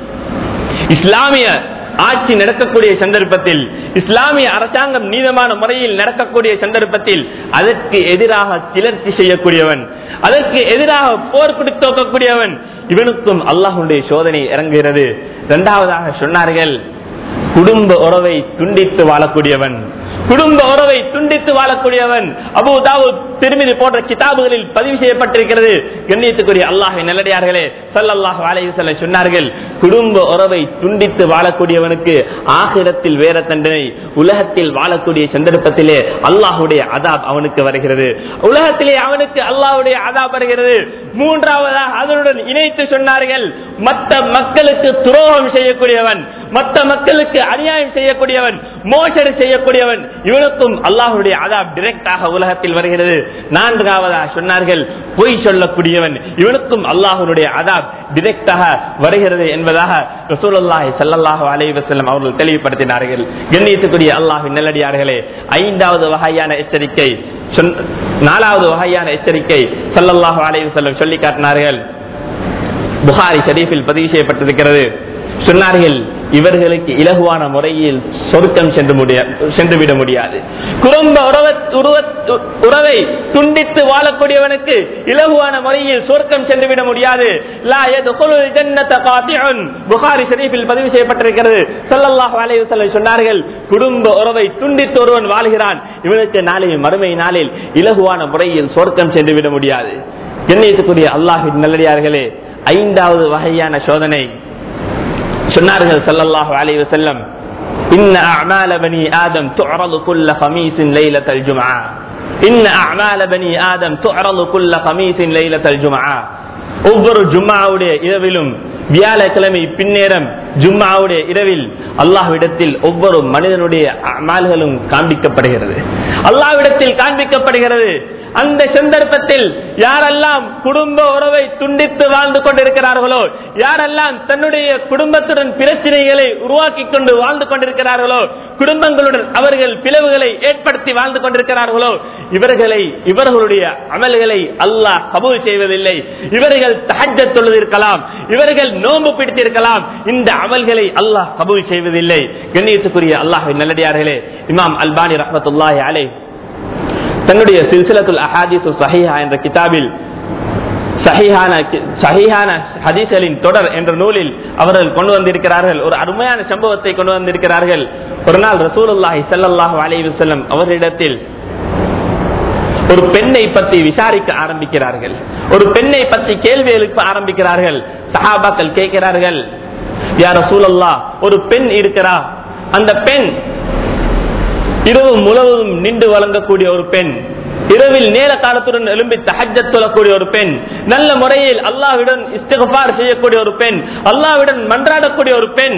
இஸ்லாமிய ஆட்சி நடக்கக்கூடிய சந்தர்ப்பத்தில் இஸ்லாமிய அரசாங்கம் நீதமான முறையில் நடக்கக்கூடிய சந்தர்ப்பத்தில் அதற்கு எதிராக கிளர்ச்சி செய்யக்கூடியவன் அதற்கு எதிராக போர் கொடுத்தோக்கக்கூடியவன் இவனுக்கும் அல்லாஹுடைய சோதனை இறங்குகிறது இரண்டாவதாக சொன்னார்கள் குடும்ப உறவை துண்டித்து வாழக்கூடியவன் குடும்ப உறவை துண்டித்து வாழக்கூடியவன் அபு தாவூத் திருமிதி போன்ற கிதாபுகளில் பதிவு செய்யப்பட்டிருக்கிறது கண்ணியத்துக்குரிய அல்லாஹை நல்லடியார்களே சல்லல்லாஹு அலைஹி வஸல்லம் சொன்னார்கள் குடும்ப உறவை துண்டித்து வாழக்கூடியவனுக்கு ஆகிரத்தில் வேற தண்டனை உலகத்தில் வாழக்கூடிய சந்தர்ப்பத்திலே அல்லாஹுடைய அதாப் அவனுக்கு வருகிறது உலகத்திலே அவனுக்கு அல்லாஹுடைய அதாப் வருகிறது மூன்றாவதாக அதனுடன் இணைத்து சொன்னார்கள் மற்ற மக்களுக்கு துரோகம் செய்யக்கூடியவன் மற்ற மக்களுக்கு அநியாயம் செய்யக்கூடியவன் மோசடி செய்யக்கூடியவன் இவனுக்கும் அல்லாஹுடைய அதாப் டிரெக்டாக உலகத்தில் வருகிறது நான்காவதாக சொன்னார்கள் பொய் சொல்லக்கூடியவன் இவனுக்கும் அல்லாஹுடைய அதாப் டிரெக்டாக வருகிறது என்பதாக ரசூலுல்லாஹி ஸல்லல்லாஹு அலைஹி வஸல்லம் அவர்கள் தெளிவுபடுத்தினார்கள் கண்ணியத்துக்குரிய அல்லாஹ்வின் நல்லடியார்களே ஐந்தாவது வகையான எச்சரிக்கை சொன்ன- நாலாவது வகையான எச்சரிக்கை ஸல்லல்லாஹு அலைஹி வஸல்லம் சொல்லி காட்டினார்கள் புகாரி ஷரீஃபில் பதிவு செய்யப்பட்டிருக்கிறது சொன்னார்கள் இவர்களுக்கு இலகுவான முறையில் சொர்க்கம் சென்று முடிய சென்றுவிட முடியாது குடும்ப உறவ உருவ- உறவை துண்டித்து வாழக்கூடியவனுக்கு இலகுவான முறையில் சொர்க்கம் சென்றுவிட முடியாது லா யதுகுலுல் ஜன்னத காத்திஉன். புகாரி ஷரீஃபில் பதிவு செய்யப்பட்டிருக்கிறது ஸல்லல்லாஹு அலைஹி வஸல்லம் சொன்னார்கள் குடும்ப உறவை துண்டித்து ஒருவன் வாழ்கிறான் இவனுக்கு நாளைய மறுமை நாளில் இலகுவான முறையில் சொர்க்கம் சென்றுவிட முடியாது கண்ணியத்துக்குரிய அல்லாஹின் நல்லடியார்களே ஐந்தாவது வகையான சோதனை சொன்னார்கள் ஸல்லல்லாஹு அலைஹி வஸல்லம் இன்ன அஅமால பனி ஆதம் துஅரது குல்ல خميس ليلة الجمعة இன்ன அஅமால பனி ஆதம் துஅரது குல்ல خميس ليلة الجمعة ஒவ்வொரு ஜும்மாவுடைய இரவிலும் வியாழக்கிழமை பின்னேரம் ஜும்மாவுடைய இரவில் அல்லாஹ்விடத்தில் ஒவ்வொரு மனிதனுடைய அமால்களும் காண்பிக்கப்படுகிறது அல்லாஹ்விடத்தில் காண்பிக்கப்படுகிறது அந்த சந்தர்ப்பத்தில் யாரெல்லாம் குடும்ப உறவை துண்டித்து வாழ்ந்து கொண்டிருக்கிறார்களோ யாரெல்லாம் தன்னுடைய குடும்பத்துடன் பிரச்சனைகளை உருவாக்கி கொண்டு வாழ்ந்து கொண்டிருக்கிறார்களோ குடும்பங்களுடன் அவர்கள் பிளவுகளை ஏற்படுத்தி வாழ்ந்து கொண்டிருக்கிறார்களோ இவர்களை இவர்களுடைய அமல்களை அல்லாஹ் கபூல் செய்வதில்லை இவர்கள் தஹஜ்ஜத் தொழுதிருக்கலாம் இவர்கள் நோன்பு பிடித்திருக்கலாம் இந்த அமல்களை அல்லாஹ் கபூல் செய்வதில்லை கண்ணியத்துக்குரிய அல்லாஹின் நல்லடியார்களே இமாம் அல்பானி ரஹமத்துல்லாஹி அலை தன்னுடைய சில்சிலத்துல் அஹாதிசு சஹீஹா என்ற கிதாபில் சஹீஹான சஹீஹான ஹதீஸ்களின் தொடர் என்ற நூலில் அவர்கள் கொண்டு வந்திருக்கிறார்கள் ஒரு அருமையான சம்பவத்தை கொண்டு வந்திருக்கிறார்கள் ஒரு நாள் ரசூலுல்லாஹி ஸல்லல்லாஹு அலைஹி வஸல்லம் அவரிடத்தில் ஒரு பெண்ணை பற்றி விசாரிக்க ஆரம்பிக்கிறார்கள் ஒரு பெண்ணை பற்றி கேள்வி எழுப்ப ஆரம்பிக்கிறார்கள் சஹாபாக்கள் கேட்கிறார்கள் யார் ரசூலல்லா ஒரு பெண் இருக்கிறா அந்த பெண் இரவு முழுவதும் நின்று வழங்கக்கூடிய ஒரு பெண் இரவில் நேர காலத்துடன் எழும்பி தஹஜ்ஜத் தொழக்கூடிய ஒரு பெண் நல்ல முறையில் அல்லாஹ்விடம் இஸ்திகபார் செய்யக்கூடிய ஒரு பெண் அல்லாஹ்விடம் மன்றாடக்கூடிய ஒரு பெண்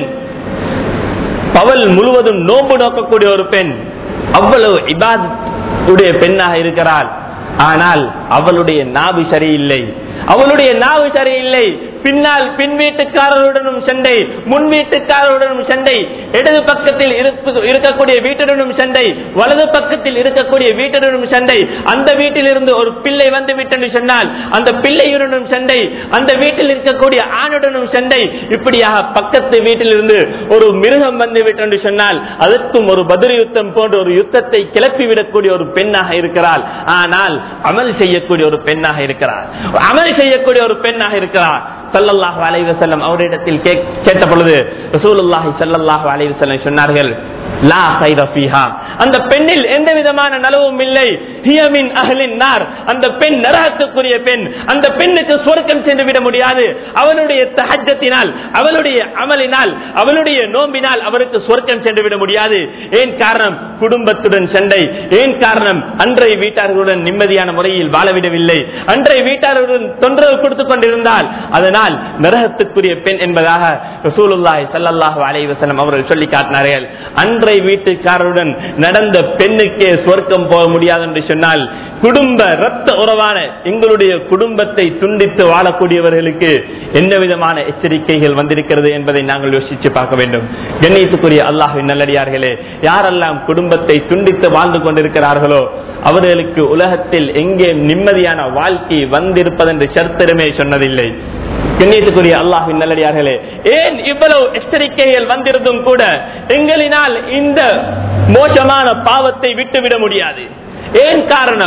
பவல் முழுவதும் நோன்பு நோக்கக்கூடிய ஒரு பெண் அவ்வளவு இபாத் உடைய பெண்ணாக இருக்கிறாள் ஆனால் அவளுடைய நாவு சரியில்லை அவளுடைய நாவு சரியில்லை பின்னால் பின் வீட்டுக்காரருடனும் சண்டை முன் வீட்டுக்காரருடனும் சண்டை இடது பக்கத்தில் இருக்கு- இருக்கக்கூடிய வீட்டுடனும் சண்டை வலது பக்கத்தில் இருக்கக்கூடிய வீட்டுடனும் சண்டை அந்த வீட்டில் இருந்து ஒரு பிள்ளை வந்து விட்டென்று சொன்னால் அந்த பிள்ளையுடனும் சண்டை அந்த வீட்டில் இருக்கக்கூடிய ஆணுடனும் சண்டை இப்படியாக பக்கத்து வீட்டில் இருந்து ஒரு மிருகம் வந்து விட்டென்று சொன்னால் அதற்கும் ஒரு பதில் யுத்தம் போன்ற ஒரு யுத்தத்தை கிளப்பிவிடக்கூடிய ஒரு பெண்ணாக இருக்கிறாள் ஆனால் அமல் செய்யக்கூடிய ஒரு பெண்ணாக இருக்கிறார் அமல் செய்யக்கூடிய ஒரு பெண்ணாக இருக்கிறார் ஸல்லல்லாஹு அலைஹி வஸல்லம் அவரிடத்தில் கேக்- கேட்ட பொழுது ரசூலுல்லாஹி ஸல்லல்லாஹு அலைஹி வஸல்லம் சொன்னார்கள் லா கைர ஃபீஹா அந்த பெண்ணில் எந்த விதமான நலவும் இல்லை ஹிய மின் அஹ்லின் நார் அந்த பெண் நரகத்துக்குரிய பெண் அந்த பெண்ணுக்கு சொர்க்கம் சென்று விட முடியாது அவனுடைய தஹஜத்தினால் அவளுடைய அமலினால் அவளுடைய நோம்பினால் அவருக்கு சொர்க்கம் சென்று விட முடியாது ஏன் காரணம் குடும்பத்துடன் சண்டை ஏன் காரணம் அன்றைய வீட்டார்களுடன் நிம்மதியான முறையில் வாழவிடவில்லை அன்றைய வீட்டார்களுடன் தொந்தரவு கொடுத்துக் கொண்டிருந்தால் அதனால் நரகத்துக்குரிய பெண் என்பதாக ரசூலுல்லாஹி ஸல்லல்லாஹு அலைஹி வஸல்லம் அவர்கள் சொல்லி காட்டினார்கள் அன்றைய வீட்டுக்காரருடன் நடந்த பெண்ணுக்கே சொர்க்கம் போக முடியாது என்று சொன்னால் குடும்ப இரத்த உறவான எங்களுடைய குடும்பத்தை துண்டித்து வாழக்கூடியவர்களுக்கு என்ன விதமான எச்சரிக்கைகள் வந்திருக்கிறது என்பதை நாங்கள் யோசித்து பார்க்க வேண்டும் கண்ணியத்துக்குரிய அல்லாஹின் நல்லடியார்களே யாரெல்லாம் குடும்பத்தை துண்டித்து வாழ்ந்து கொண்டிருக்கிறார்களோ அவர்களுக்கு உலகத்தில் எங்கே நிம்மதியான வாழ்க்கை வந்திருப்பதென்று சரித்திரமே சொன்னதில்லை கண்ணியத்துக்குரிய அல்லாஹின் நல்லடியார்களே ஏன் இவ்வளவு எச்சரிக்கைகள் வந்திருந்தும் கூட எங்களினால் இந்த மோசமான பாவத்தை விட்டுவிட முடியாது ஏன் காரணம்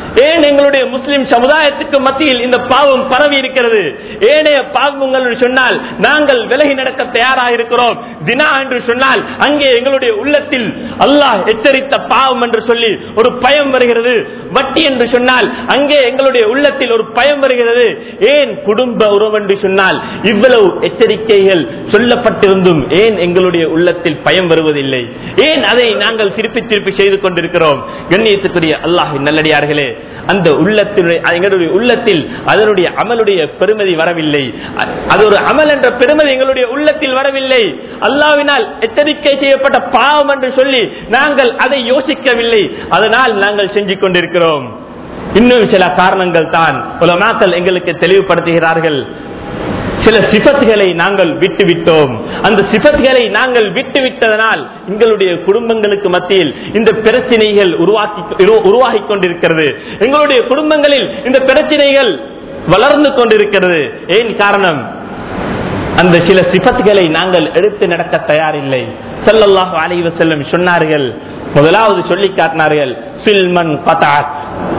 ஏன் எங்களுடைய முஸ்லிம் சமுதாயத்துக்கு மத்தியில் இந்த பாவம் பரவி இருக்கிறது ஏனைய பாவங்கள் என்று சொன்னால் நாங்கள் விலகி நடக்க தயாராக இருக்கிறோம் தினா என்று சொன்னால் அங்கே எங்களுடைய உள்ளத்தில் அல்லாஹ் எச்சரித்த பாவம் என்று சொல்லி ஒரு பயம் வருகிறது வட்டி என்று சொன்னால் அங்கே எங்களுடைய உள்ளத்தில் ஒரு பயம் வருகிறது ஏன் குடும்ப உறவு என்று சொன்னால் இவ்வளவு எச்சரிக்கைகள் சொல்லப்பட்டிருந்தும் ஏன் எங்களுடைய உள்ளத்தில் பயம் வருவதில்லை ஏன் அதை நாங்கள் திருப்பி திருப்பி செய்து கொண்டிருக்கிறோம் கண்ணியத்துக்குரிய அல்லாஹ் நல்லடியார்களே அந்த உள்ளத்தினுடைய எங்களுடைய உள்ளத்தில் அதனுடைய அமலுடைய பெருமதி வரவில்லை அ- அது ஒரு அமல் என்ற பெருமதி எங்களுடைய உள்ளத்தில் வரவில்லை அல்லாவினால் எச்சரிக்கை செய்யப்பட்ட பாவம் என்று சொல்லி நாங்கள் அதை யோசிக்கவில்லை அதனால் நாங்கள் செஞ்சு கொண்டிருக்கிறோம் இன்னும் சில காரணங்கள் தான் உலமாக்கள் எங்களுக்கு தெளிவுபடுத்துகிறார்கள் சில சிபத்துகளை நாங்கள் விட்டு விட்டோம் அந்த சிபத்துகளை நாங்கள் விட்டு விட்டதனால் எங்களுடைய குடும்பங்களுக்கு மத்தியில் இந்த பிரச்சனைகள் உருவாக்கி உரு- உருவாகிக் கொண்டிருக்கிறது எங்களுடைய குடும்பங்களில் இந்த பிரச்சனைகள் வளர்ந்து கொண்டிருக்கிறது ஏன் காரணம் அந்த சில சிபத்துகளை நாங்கள் எடுத்து நடக்க தயாரில்லை ஸல்லல்லாஹு அலைஹி வஸல்லம் சொன்னார்கள் முதலாவது சொல்லி காட்டினார்கள் சில்மன் கதாத்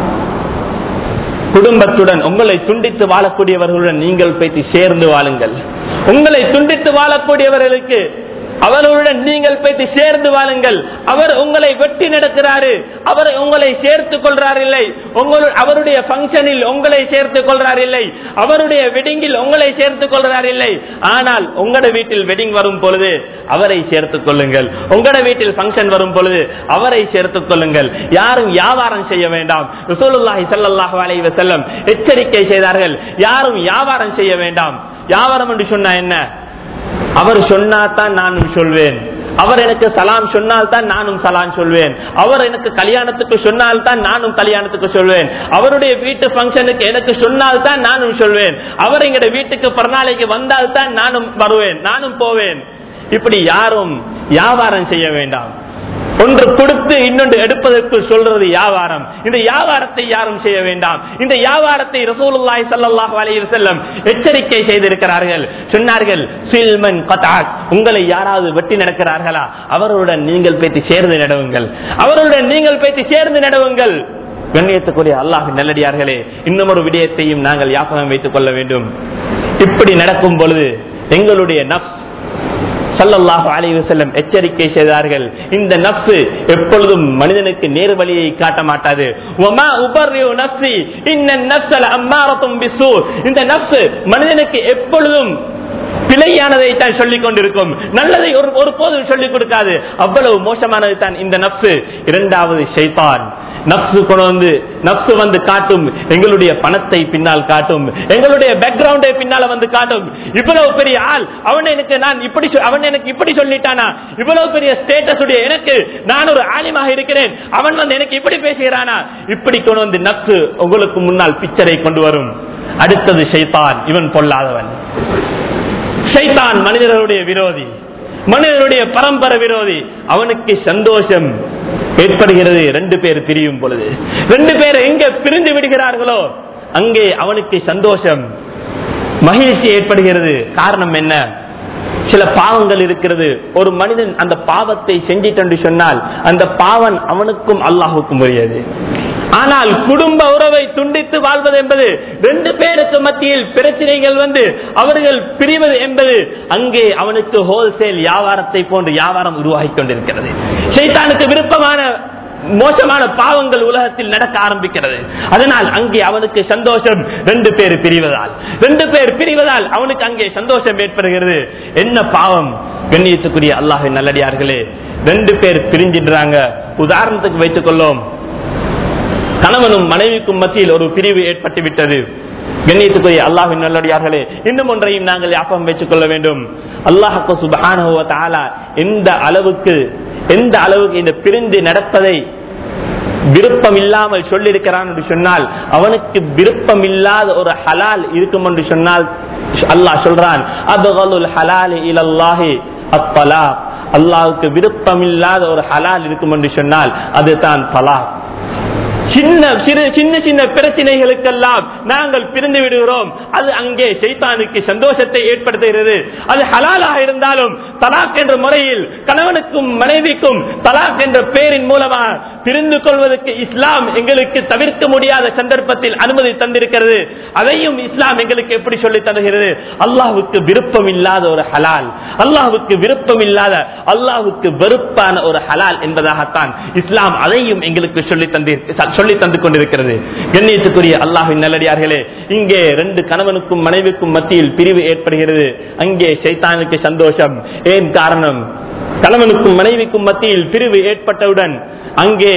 குடும்பத்துடன் உங்களை துண்டித்து வாழக்கூடியவர்களுடன் நீங்கள் போய்த்து சேர்ந்து வாழுங்கள் உங்களை துண்டித்து வாழக்கூடியவர்களுக்கு அவர்களுடன் நீங்கள் போய்த்து சேர்ந்து வாழுங்கள் அவர் உங்களை வெட்டி நடக்கிறாரு அவர் உங்களை சேர்த்துக் கொள்றார் இல்லை உங்களு- அவருடைய பங்கனில் உங்களை சேர்த்துக் கொள்றார் இல்லை அவருடைய வெட்டிங்கில் உங்களை சேர்த்துக் கொள்றார் இல்லை ஆனால் உங்களோட வீட்டில் வெட்டிங் வரும் பொழுது அவரை சேர்த்துக் கொள்ளுங்கள் உங்களோட வீட்டில் ஃபங்க்ஷன் வரும் பொழுது அவரை சேர்த்துக் கொள்ளுங்கள் யாரும் வியாபாரம் செய்ய வேண்டாம் ரசூலுல்லாஹி ஸல்லல்லாஹு அலைஹி வஸல்லம் எச்சரிக்கை செய்தார்கள் யாரும் வியாபாரம் செய்ய வேண்டாம் வியாபாரம் என்று சொன்னா என்ன அவர் சொன்னாதான் நானும் சொல்வேன் அவர் எனக்கு சலாம் சொன்னால் தான் நானும் சலாம் சொல்வேன் அவர் எனக்கு கல்யாணத்துக்கு சொன்னால் தான் நானும் கல்யாணத்துக்கு சொல்வேன் அவருடைய வீட்டு ஃபங்க்ஷனுக்கு எனக்கு சொன்னால் தான் நானும் சொல்வேன் அவர் எங்கட வீட்டுக்கு பிறநாளைக்கு வந்தால் தான் நானும் வருவேன் நானும் போவேன் இப்படி யாரும் வியாபாரம் செய்ய வேண்டாம் ஒன்று கொடுத்து இன்னொன்று எடுப்பதற்கு சொல்றது வியாபாரம் இந்த வியாபாரத்தை யாரும் செய்ய வேண்டாம் இந்த வியாபாரத்தை ரசூலுல்லாஹி ஸல்லல்லாஹு அலைஹி வஸல்லம் எச்சரிக்கை செய்திருக்கிறார்கள் சொன்னார்கள் சில்மன் கதாக் உங்களை யாராவது வெட்டி நடக்கிறார்களா அவர்களுடன் நீங்கள் பேசி சேர்ந்து நடவுங்கள் அவர்களுடன் நீங்கள் பேசி சேர்ந்து நடவுங்கள் கண்ணியத்துக்குரிய அல்லாஹ் நல்லடியார்களே இன்னும் ஒரு விடயத்தையும் நாங்கள் யாபகம் வைத்துக் கொள்ள வேண்டும் இப்படி நடக்கும் பொழுது எங்களுடைய நப்ஸ் ஸல்லல்லாஹு அலைஹி வஸல்லம் எச்சரிக்கை செய்தார்கள் இந்த நப்சு எப்பொழுதும் மனிதனுக்கு நேர் வழியை காட்ட மாட்டாது வமா உபர்ரிஉ நஃப்ஸி இன்ன நஃப்ஸ லஅம்மாரத்தும் பிஸ்ஸூ இந்த நப்சு மனிதனுக்கு எப்பொழுதும் பிழையானதை தான் சொல்லிக் கொண்டிருக்கும் நல்லதை ஒரு ஒருபோதும் சொல்லிக் கொடுக்காது அவ்வளவு மோசமானது தான் இந்த நப்சு இரண்டாவது ஷைத்தான் நப்சு கொண்டு வந்து நப்சு வந்து காட்டும் எங்களுடைய பணத்தை பின்னால் காட்டும் எங்களுடைய பேக்ரவுண்டை பின்னால வந்து காட்டும் இவ்வளவு பெரிய ஆள் அவன் எனக்கு நான் இப்படி சொ- அவன் எனக்கு இப்படி சொல்லிட்டானா இவ்வளவு பெரிய ஸ்டேட்டஸ் உடைய எனக்கு நான் ஒரு ஆலிமாக இருக்கிறேன் அவன் வந்து எனக்கு இப்படி பேசுகிறானா இப்படி கொண்டு வந்து நப்சு உங்களுக்கு முன்னால் பிக்சரை கொண்டு வரும் அடுத்தது ஷைத்தான் இவன் பொல்லாதவன் ஷைத்தான் மனிதர்களுடைய விரோதி மனிதனுடைய பரம்பரை விரோதி அவனுக்கு சந்தோஷம் ஏற்படுகிறது ரெண்டு பேர் பிரியும் பொழுது ரெண்டு பேர் எங்க பிரிந்து விடுகிறார்களோ அங்கே அவனுக்கு சந்தோஷம் மகிழ்ச்சி ஏற்படுகிறது காரணம் என்ன சில பாவங்கள் இருக்கிறது ஒரு மனிதன் அந்த பாவத்தை செஞ்சிட்டு சொன்னால் அந்த பாவம் அவனுக்கும் அல்லாஹுக்கும் உரியது ஆனால் குடும்ப உறவை துண்டித்து வாழ்வது என்பது ரெண்டு பேருக்கு மத்தியில் பிரச்சனைகள் வந்து அவர்கள் பிரிவது என்பது அங்கே அவனுக்கு ஹோல்சேல் வியாபாரத்தை போன்று வியாபாரம் உருவாகி கொண்டிருக்கிறது சைத்தானுக்கு விருப்பமான மோசமான பாவங்கள் உலகத்தில் நடக்க ஆரம்பிக்கிறது அதனால் அங்கே அவனுக்கு சந்தோஷம் ரெண்டு பேர் பிரிவதால் ரெண்டு பேர் பிரிவதால் அவனுக்கு அங்கே சந்தோஷம் ஏற்படுகிறது என்ன பாவம் கண்ணியத்துக்குரிய அல்லாஹின் நல்லடியார்களே ரெண்டு பேர் பிரிஞ்சிடுறாங்க உதாரணத்துக்கு வைத்துக் கொள்ளும் கணவனும் மனைவிக்கும் மத்தியில் ஒரு பிரிவு ஏற்பட்டு விட்டது கண்ணியத்துக்குரிய அல்லாஹின் நல்லடியார்களே இன்னும் ஒன்றையும் நாங்கள் ஞாபகம் வச்சுக் கொள்ள வேண்டும் அல்லாஹு சுபஹானஹு வ தஆலா எந்த அளவுக்கு எந்த அளவுக்கு இந்த பிரிந்து நடப்பதை விருப்பம் இல்லாமல் சொல்லியிருக்கிறான் என்று சொன்னால் அவனுக்கு விருப்பம் இல்லாத ஒரு ஹலால் இருக்கும் என்று சொன்னால் அல்லாஹ் சொல்றான் அபகலுல் ஹலால் இலல்லாஹி அத்தலாக் அல்லாஹ்வுக்கு விருப்பம் இல்லாத ஒரு ஹலால் இருக்கும் என்று சொன்னால் அதுதான் தலாக் சின்ன சிறு சின்ன சின்ன பிரச்சனைகளுக்கெல்லாம் நாங்கள் பிரிந்து விடுகிறோம் அது அங்கே சைத்தானுக்கு சந்தோஷத்தை ஏற்படுத்துகிறது அது ஹலாலாக இருந்தாலும் தலாக் என்ற முறையில் கணவனுக்கும் மனைவிக்கும் தலாக் என்ற பெயரின் மூலமா பிரிந்து கொள்வதற்கு இஸ்லாம் எங்களுக்கு தவிர்க்க முடியாத சந்தர்ப்பத்தில் அனுமதி தந்திருக்கிறது அதையும் இஸ்லாம் எங்களுக்கு எப்படி சொல்லி தருகிறது அல்லாஹுக்கு விருப்பம் இல்லாத ஒரு ஹலால் அல்லாஹுக்கு விருப்பம் இல்லாத அல்லாஹுக்கு வெறுப்பான ஒரு ஹலால் என்பதாகத்தான் இஸ்லாம் அதையும் எங்களுக்கு சொல்லி தந்தி சொல்லி தந்து கொண்டிருக்கிறது கண்ணியத்துக்குரிய அல்லாஹின் நல்லடியார்களே இங்கே ரெண்டு கணவனுக்கும் மனைவிக்கும் மத்தியில் பிரிவு ஏற்படுகிறது அங்கே சைத்தானுக்கு சந்தோஷம் ஏன் காரணம் கணவனுக்கும் மனைவிக்கும் மத்தியில் பிரிவு ஏற்பட்டவுடன் அங்கே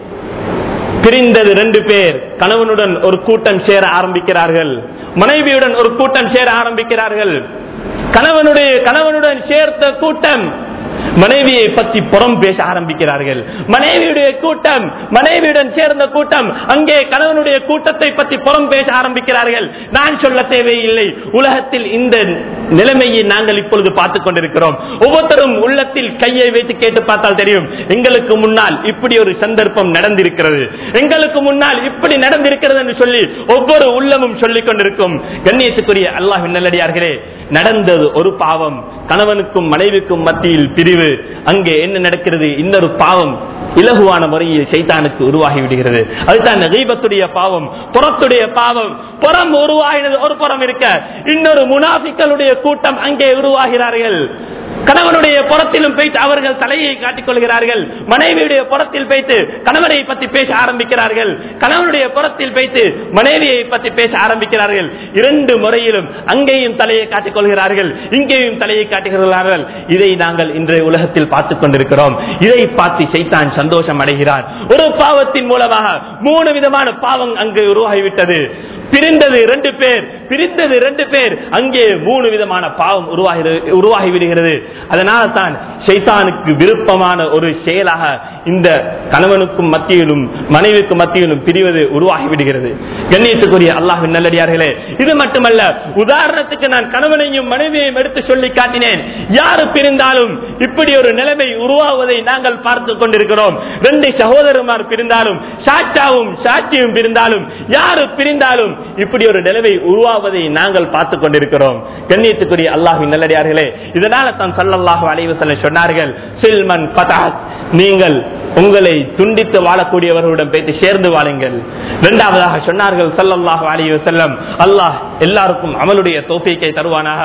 பிரிந்தது ரெண்டு பேர் கணவனுடன் ஒரு கூட்டம் சேர ஆரம்பிக்கிறார்கள் மனைவியுடன் ஒரு கூட்டம் சேர ஆரம்பிக்கிறார்கள் கணவனுடைய கணவனுடன் சேர்த்த கூட்டம் மனைவியை பற்றி புறம் பேச ஆரம்பிக்கிறார்கள் மனைவியுடைய கூட்டம் மனைவியுடன் சேர்ந்த கூட்டம் அங்கே கணவனுடைய கூட்டத்தை பற்றி புறம் பேச ஆரம்பிக்கிறார்கள் நான் சொல்ல தேவையில்லை உலகத்தில் இந்த நிலைமையை நாங்கள் இப்பொழுது பார்த்துக் கொண்டிருக்கிறோம் ஒவ்வொருத்தரும் உள்ளத்தில் கையை வைத்து கேட்டு பார்த்தால் தெரியும் எங்களுக்கு முன்னால் இப்படி ஒரு சந்தர்ப்பம் நடந்திருக்கிறது எங்களுக்கு முன்னால் இப்படி நடந்திருக்கிறது என்று சொல்லி ஒவ்வொரு உள்ளமும் சொல்லிக் கொண்டிருக்கும் கண்ணியத்துக்குரிய அல்லாஹ் நல்லடியார்களே நடந்தது ஒரு பாவம் கணவனுக்கும் மனைவிக்கும் மத்தியில் பிரிவு அங்கே என்ன நடக்கிறது இன்னொரு பாவம் இலகுவான முறையில் சைத்தானுக்கு உருவாகி விடுகிறது அதுதான் நகைபத்துடைய பாவம் புறத்துடைய பாவம் புறம் உருவாகினது ஒரு புறம் இருக்க இன்னொரு முனாஃபிக்களுடைய கூட்டம் அங்கே உருவாகிறார்கள் கணவனுடைய புறத்திலும் போய்த்து அவர்கள் தலையை காட்டிக் கொள்கிறார்கள் மனைவியுடைய புறத்தில் வைத்து கணவனை பற்றி பேச ஆரம்பிக்கிறார்கள் கணவனுடைய புறத்தில் வைத்து மனைவியை பற்றி பேச ஆரம்பிக்கிறார்கள் இரண்டு முறையிலும் அங்கேயும் தலையை காட்டிக் கொள்கிறார்கள் இங்கேயும் தலையை காட்டுகிறார்கள் இதை நாங்கள் இன்றைய உலகத்தில் பார்த்துக் கொண்டிருக்கிறோம் இதை பார்த்து சைத்தான் சந்தோஷம் அடைகிறான் ஒரு பாவத்தின் மூலமாக மூணு விதமான பாவம் அங்கு உருவாகிவிட்டது பிரிந்தது ரெண்டு பேர் பிரிந்தது ரெண்டு பேர் அங்கே மூணு விதமான பாவம் உருவாகி உருவாகி விடுகிறது அதனால தான் சைத்தானுக்கு விருப்பமான ஒரு செயலாக இந்த கணவனுக்கும் மத்தியிலும் மனைவிக்கும் மத்தியிலும் பிரிவது உருவாகி விடுகிறது கண்ணியத்துக்குரிய அல்லாஹின் நல்லடியார்களே இது மட்டுமல்ல உதாரணத்துக்கு நான் கணவனையும் மனைவியையும் எடுத்து சொல்லி காட்டினேன் யாரு பிரிந்தாலும் இப்படி ஒரு நிலைமை உருவாவதை நாங்கள் பார்த்து கொண்டிருக்கிறோம் ரெண்டு சகோதரமார் பிரிந்தாலும் சாட்சாவும் சாட்சியும் பிரிந்தாலும் யாரு பிரிந்தாலும் இப்படி ஒரு நிலைமை உருவாவதை நாங்கள் பார்த்து கொண்டிருக்கிறோம் கண்ணியத்துக்குரிய அல்லாஹின் நல்லடியார்களே இதனால தான் சல்லல்லாஹு அலைவசல்ல சொன்னார்கள் சில்மன் பதாத் நீங்கள் உங்களை துண்டித்து வாழக்கூடியவர்களிடம் பேசி சேர்ந்து வாழுங்கள் இரண்டாவதாக சொன்னார்கள் சல்லல்லாஹு அலைஹி வஸல்லம் அல்லாஹ் எல்லாருக்கும் அமலுடைய தோஃபீக்கை தருவானாக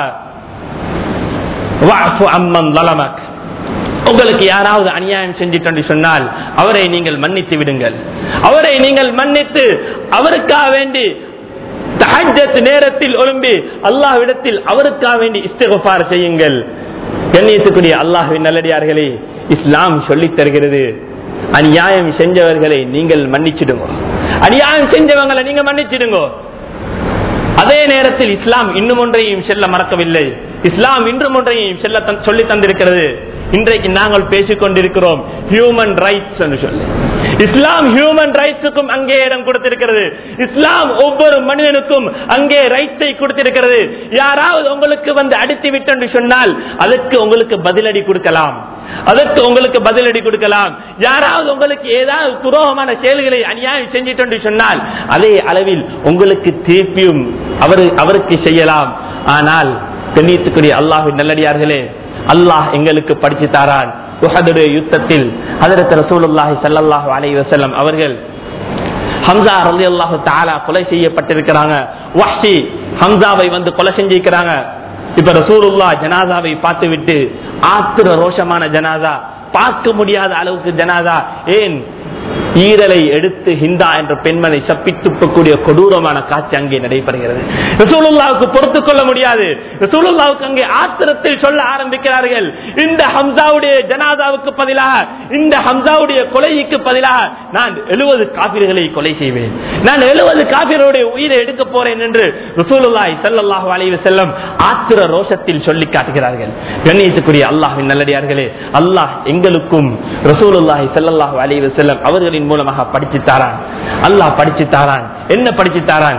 வஅஃபு அம்மன் ظلمك உங்களுக்கு யாராவது அநியாயம் செஞ்சிட்டு சொன்னால் அவரை நீங்கள் மன்னித்து விடுங்கள் அவரை நீங்கள் மன்னித்து அவருக்காக வேண்டி தஹஜ்ஜத் நேரத்தில் ஒழும்பி அல்லாஹ்விடத்தில் அவருக்காக வேண்டி இஸ்திகஃபார் செய்யுங்கள் கண்ணியத்துக்குரிய அல்லாஹ்வின் நல்லடியார்களே இஸ்லாம் சொல்லித் தருகிறது அநியாயம் செஞ்சவர்களை நீங்கள் மன்னிச்சிடுங்க அநியாயம் செஞ்சவங்களை நீங்க மன்னிச்சிடுங்க அதே நேரத்தில் இஸ்லாம் இன்னும் ஒன்றையும் செல்ல மறக்கவில்லை இஸ்லாம் இன்றும் ஒன்றையும் செல்ல தந்- சொல்லி தந்திருக்கிறது இன்றைக்கு நாங்கள் பேசிக் கொண்டிருக்கிறோம் ஹியூமன் ரைட்ஸ் என்று சொல்லி இஸ்லாம் ஹியூமன் ரைட்ஸுக்கும் அங்கே இடம் கொடுத்திருக்கிறது இஸ்லாம் ஒவ்வொரு மனிதனுக்கும் அங்கே ரைட்ஸை கொடுத்திருக்கிறது யாராவது உங்களுக்கு வந்து அடித்து விட்டு என்று சொன்னால் அதற்கு உங்களுக்கு பதிலடி கொடுக்கலாம் அதற்கு உங்களுக்கு பதிலடி கொடுக்கலாம் யாராவது உங்களுக்கு ஏதாவது துரோகமான செயல்களை அநியாயம் செஞ்சிட்டு என்று சொன்னால் அதே அளவில் உங்களுக்கு திருப்பியும் அவர் அவருக்கு செய்யலாம் ஆனால் கண்ணியத்துக்குரிய அல்லாஹின் நல்லடியார்களே அல்லாஹ் எங்களுக்கு படிச்சு தாரான் உஹதுடைய யுத்தத்தில் ஹதரத் ரசூலுல்லாஹி ஸல்லல்லாஹு அலைஹி வஸல்லம் அவர்கள் ஹம்சா ரலியல்லாஹு தஆலா கொலை செய்யப்பட்டிருக்கிறாங்க வஹ்ஷி ஹம்சாவை வந்து கொலை செஞ்சிருக்கிறாங்க இப்ப ரசூலுல்லா ஜனாதாவை பார்த்து விட்டு ஆத்திர ரோஷமான ஜனாதா பார்க்க முடியாத அளவுக்கு ஜனாதா ஏன் ஈரலை எடுத்து ஹிந்தா என்ற பெண்மனை சப்பி துப்பக்கூடிய கொடூரமான காட்சி அங்கே நடைபெறுகிறது ரசூலுல்லாவுக்கு பொறுத்துக் கொள்ள முடியாது ரசூலுல்லாவுக்கு அங்கே ஆத்திரத்தில் சொல்ல ஆரம்பிக்கிறார்கள் இந்த ஹம்சாவுடைய ஜனாதாவுக்கு பதிலாக இந்த ஹம்சாவுடைய கொலைக்கு பதிலாக நான் எழுபது காபிர்களை கொலை செய்வேன் நான் எழுபது காபிர்களுடைய உயிரை எடுக்க போறேன் என்று ரசூலுல்லாஹி ஸல்லல்லாஹு அலைஹி வஸல்லம் ஆத்திர ரோஷத்தில் சொல்லி காட்டுகிறார்கள் கண்ணியத்துக்குரிய அல்லாஹ்வின் நல்லடியார்களே அல்லாஹ் எங்களுக்கும் ரசூலுல்லாஹி ஸல்லல்லாஹு அலைஹி வஸல்லம் அவர்களின் மூலமாக படிச்சு தாரான் அல்லாஹ் படிச்சு தாரான் என்ன படிச்சு தாரான்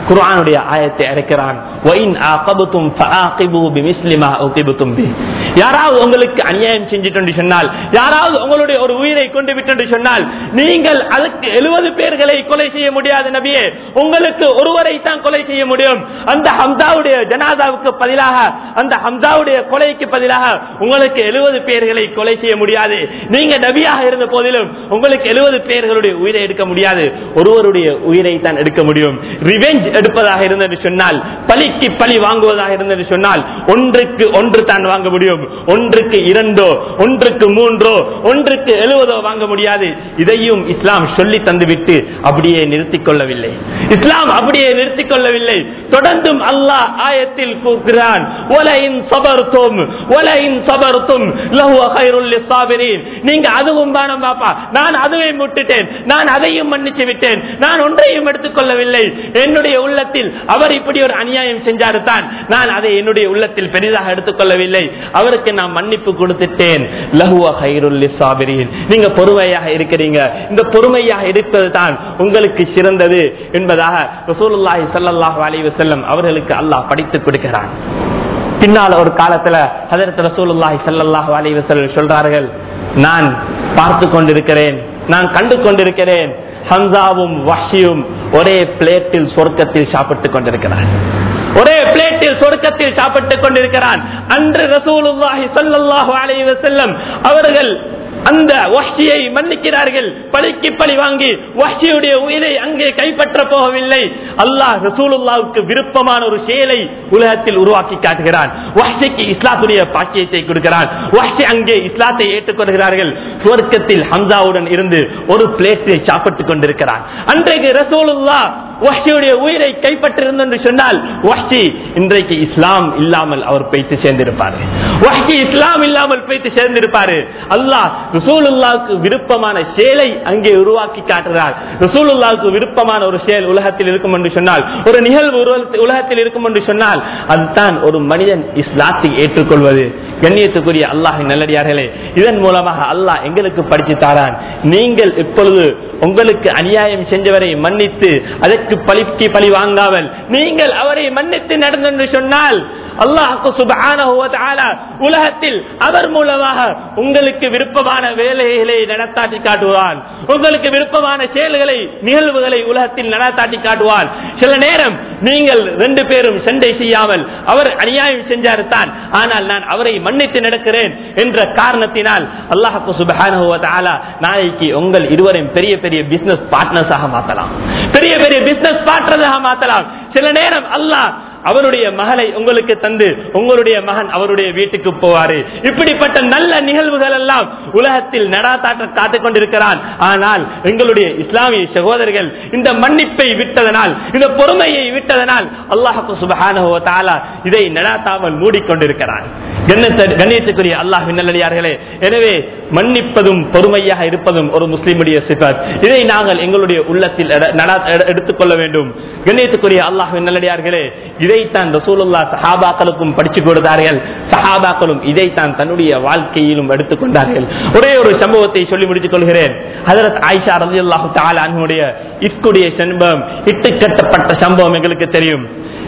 குர்ஆனுடைய ஆயத்தை இறக்கிறான் وَإِنْ عَاقَبْتُمْ فَعَاقِبُوا بِمِثْلِ مَا عُوقِبْتُمْ بِهِ யாராவது உங்களுக்கு அநியாயம் செஞ்சிட்டு சொன்னால் யாராவது உங்களுடைய ஒரு உயிரை கொண்டு விட்டு சொன்னால் நீங்கள் அதுக்கு எழுபது பேர்களை கொலை செய்ய முடியாது நபியே உங்களுக்கு ஒருவரை தான் கொலை செய்ய முடியும் அந்த ஹம்சாவுடைய ஜனாதாவுக்கு பதிலாக அந்த ஹம்சாவுடைய கொலைக்கு பதிலாக உங்களுக்கு எழுபது பேர்களை கொலை செய்ய முடியாது நீங்க நபியாக இருந்த போதிலும் உங்களுக்கு எழுபது பேர்களுடைய உயிரை எடுக்க முடியாது ஒருவருடைய உயிரை தான் எடுக்க முடியும் ரிவெஞ்ச் எடுப்பதாக இருந்தது சொன்னால் பலிக்கு பழி வாங்குவதாக இருந்தது சொன்னால் ஒன்றுக்கு ஒன்று தான் வாங்க முடியும் ஒன்றுக்கு இரண்டோ ஒன்றுக்கு மூன்றோ ஒன்றுக்கு எழுபதோ வாங்க முடியாது இதையும் இஸ்லாம் சொல்லி தந்துவிட்டு அப்படியே நிறுத்திக் கொள்ளவில்லை இஸ்லாம் அப்படியே நிறுத்திக் கொள்ளவில்லை தொடர்ந்தும் அல்லாஹ் ஆயத்தில் கூறுகிறான் "ஒலையின் சபர்த்தும், ஒலையின் சபர்த்தும், லஹுவ கைருல் லிஸ்ஸாபிரீன்." நீங்க அதுவும் வேணும் பாப்பா நான் அதுவை முட்டுட்டேன் நான் அதையும் மன்னிச்சு விட்டேன் நான் ஒன்றையும் எடுத்துக்கொள்ளவில்லை என்னுடைய உள்ளத்தில் அவர் இப்படி ஒரு அநியாயம் செஞ்சாரு தான் நான் அதை என்னுடைய உள்ளத்தில் பெரிதாக எடுத்துக்கொள்ளவில்லை அவருக்கு நான் மன்னிப்பு கொடுத்துட்டேன் லஹுவ கைருல் லிஸ்ஸாபிரீன். நீங்க பொறுமையாக இருக்கிறீங்க இந்த பொறுமையாக இருப்பது தான் உங்களுக்கு சிறந்தது என்பதாக ரசூலுல்லாஹி ஸல்லல்லாஹு அலைஹி வஸல்லம் அவர்களுக்கு அல்லாஹ் படித்துக் கொடுக்கிறான் பின்னால் ஒரு காலத்துல ஹதரத் ரசூலுல்லாஹி ஸல்லல்லாஹு அலைஹி வஸல்லம் சொல்றார்கள் நான் பார்த்து கொண்டிருக்கிறேன் நான் கண்டு கொண்டிருக்கிறேன் ஹம்சாவும் வஹ்ஷியும் ஒரே பிளேட்டில் சொர்க்கத்தில் சாப்பிட்டுக் கொண்டிருக்கிறார் ஒரே பிளேட்டில் சொர்க்கத்தில் சாப்பிட்டுக் கொண்டிருக்கிறான் அன்று ரசூலுல்லாஹி ஸல்லல்லாஹு அலைஹி வஸல்லம் அவர்கள் அந்த வஹ்ஷியை மன்னிக்கிறார்கள் பழிக்கு பழி வாங்கி வஹ்ஷியுடைய உயிரை அங்கே கைப்பற்ற போகவில்லை அல்லாஹ் ரசூலுல்லாவுக்கு விருப்பமான ஒரு செயலை உலகத்தில் உருவாக்கி காட்டுகிறான் வஹ்ஷிக்கு இஸ்லாத்துடைய பாக்கியத்தை கொடுக்கிறான் வஹ்ஷி அங்கே இஸ்லாத்தை ஏற்றுக்கொள்கிறார்கள் சுவர்க்கத்தில் ஹம்சாவுடன் இருந்து ஒரு பிளேட்டை சாப்பிட்டுக் கொண்டிருக்கிறான் அன்றைக்கு ரசூலுல்லா வஹ்ஷியுடைய உயிரை கைப்பற்றிருந்த என்று சொன்னால் வஹ்ஷி இன்றைக்கு இஸ்லாம் இல்லாமல் அவர் போய்த்து சேர்ந்திருப்பாரு வஹ்ஷி இஸ்லாம் இல்லாமல் போய்த்து சேர்ந்திருப்பாரு அல்லாஹ் ரசூலுல்லாவுக்கு விருப்பமான செயலை அங்கே உருவாக்கி காட்டுகிறார் ரசூலுல்லாவுக்கு விருப்பமான ஒரு செயல் உலகத்தில் இருக்கும் என்று சொன்னால் ஒரு நிகழ்வு உருவ- உலகத்தில் இருக்கும் என்று சொன்னால் அதுதான் ஒரு மனிதன் இஸ்லாத்தை ஏற்றுக்கொள்வது கண்ணியத்துக்குரிய அல்லாஹின் நல்லடியார்களே இதன் மூலமாக அல்லாஹ் எங்களுக்கு படித்து தாரான் நீங்கள் இப்பொழுது உங்களுக்கு அநியாயம் செஞ்சவரை மன்னித்து அதற்கு பழிக்கு பழி வாங்காமல் நீங்கள் அவரை மன்னித்து நடந்து சொன்னால் அல்லாஹுக்கு சுபஹானஹு வ தஆலா உலகத்தில் அவர் மூலமாக உங்களுக்கு விருப்பமான வேலைகளை நடத்தாட்டி காட்டுவான் உங்களுக்கு விருப்பமான செயல்களை நிகழ்வுகளை உலகத்தில் நடத்தாட்டி காட்டுவான் சில நேரம் நீங்கள் ரெண்டு பேரும் சண்டை செய்யாமல் அவர் அநியாயம் செஞ்சாரு தான் ஆனால் நான் அவரை மன்னித்து நடக்கிறேன் என்ற காரணத்தினால் அல்லாஹுக்கு சுபஹானஹு வ தஆலா நாளைக்கு உங்கள் இருவரையும் பெரிய பெரிய பிசினஸ் பார்ட்னர்ஸாக மாத்தலாம் பெரிய பெரிய பிசினஸ் பார்ட்னராக மாத்தலாம் சில நேரம் அல்லாஹ் அவருடைய மகளை உங்களுக்கு தந்து உங்களுடைய மகன் அவருடைய வீட்டுக்கு போவாரு இப்படிப்பட்ட நல்ல நிகழ்வுகள் எல்லாம் உலகத்தில் நடாத்தாட்ட காத்துக் கொண்டிருக்கிறான் ஆனால் எங்களுடைய இஸ்லாமிய சகோதரர்கள் இந்த மன்னிப்பை விட்டதனால் இந்த பொறுமையை விட்டதனால் அல்லாஹு சுபஹானஹு வ தஆலா இதை நடாத்தாமல் மூடிக்கொண்டிருக்கிறான் கண்ணியத்த- கண்ணியத்துக்குரிய அல்லாஹ் நல்லடியார்களே எனவே மன்னிப்பதும் பொறுமையாக இருப்பதும் ஒரு முஸ்லிமுடைய சிபத் இதை நாங்கள் எங்களுடைய உள்ளத்தில் எட- நட- எட- எடுத்துக்கொள்ள வேண்டும் கண்ணியத்துக்குரிய அல்லாஹ் நல்லடியார்களே இதைத்தான் ரசூலுல்லா சஹாபாக்களுக்கும் படிச்சு கொடுத்தார்கள் சஹாபாக்களும் இதைத்தான் தன்னுடைய வாழ்க்கையிலும் எடுத்துக்கொண்டார்கள் ஒரே ஒரு சம்பவத்தை சொல்லி முடித்துக் கொள்கிறேன் ஹதரத் ஆயிஷா ரலியல்லாஹு தஆலா அன்ஹுடைய இஃப்குடைய சம்பவம் இட்டு கட்டப்பட்ட சம்பவம் எங்களுக்கு தெரியும்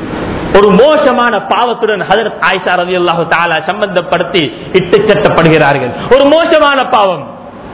ஒரு மோசமான பாவத்துடன் ஹதரத் ஆயிஷா ரலியல்லாஹு தஆலா சம்பந்தப்படுத்தி இட்டு கட்டப்படுகிறார்கள் ஒரு மோசமான பாவம்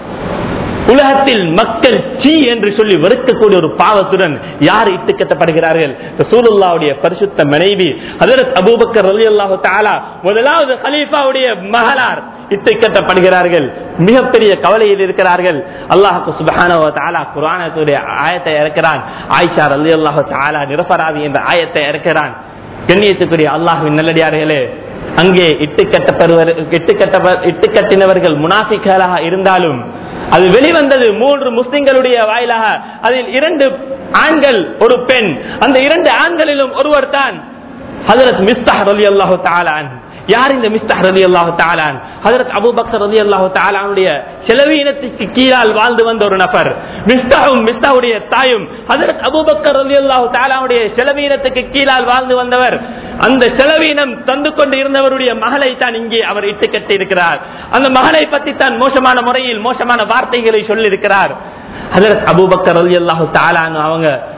உலகத்தில் மக்கள் சீ என்று சொல்லி வெறுக்கக்கூடிய ஒரு பாவத்துடன் யார் இட்டுக்கட்டப்படுகிறார்கள் ரசூலுல்லாவுடைய பரிசுத்த மனைவி ஹதரத் அபூபக்கர் ரலியல்லாஹு தஆலா முதலாவது கலீஃபாவுடைய மகளார் இட்டுக்கட்டப்படுகிறார்கள் மிகப்பெரிய கவலையில் இருக்கிறார்கள் அல்லாஹு சுப்ஹானஹு வ தஆலா குர்ஆனுடைய ஆயத்தை இறக்கிறான் ஆயிஷா ரலியல்லாஹு தஆலா நிரபராதி என்ற ஆயத்தை இறக்கிறான் கண்ணியத்துக்குரிய அல்லாஹ்வின் நல்லடியார்களே அங்கே இட்டுக்கட்டப்படுவர் இட்டுக்கட்ட இட்டுக்கட்டினவர்கள் முனாஃபிக்களாக இருந்தாலும் அது வெளிவந்தது மூன்று முஸ்லிம்களுடைய வாயிலாக அதில் இரண்டு ஆண்கள் ஒரு பெண் அந்த இரண்டு ஆண்களிலும் ஒருவர் தான் ஹதரத் மிஸ்தாஹ் ரலியல்லாஹு தஆலா அன்ஹு யார் இந்த மிஸ்தாஹ் ரலியல்லாஹு தஆலா அன்ஹு ஹதரத் அபூபக்கர் ரலியல்லாஹு தஆலா அன்ஹுடைய செலவீனத்துக்கு கீழால் வாழ்ந்து வந்த ஒரு நபர் மிஸ்தாஹும் மிஸ்தாஹுடைய தாயும் ஹதரத் அபூபக்கர் ரலியல்லாஹு தஆலாவுடைய செலவீனத்துக்கு கீழால் வாழ்ந்து வந்தவர் அந்த செலவீனம் தந்து கொண்டு இருந்தவருடைய மகளை தான் இங்கே அவர் இட்டு கட்டி இருக்கிறார் அந்த மகளை பற்றி தான் மோசமான முறையில் மோசமான வார்த்தைகளை சொல்லி இருக்கிறார் ஹதரத் அபூபக்கர் ரலியல்லாஹு தஆலா அன்ஹு அவங்க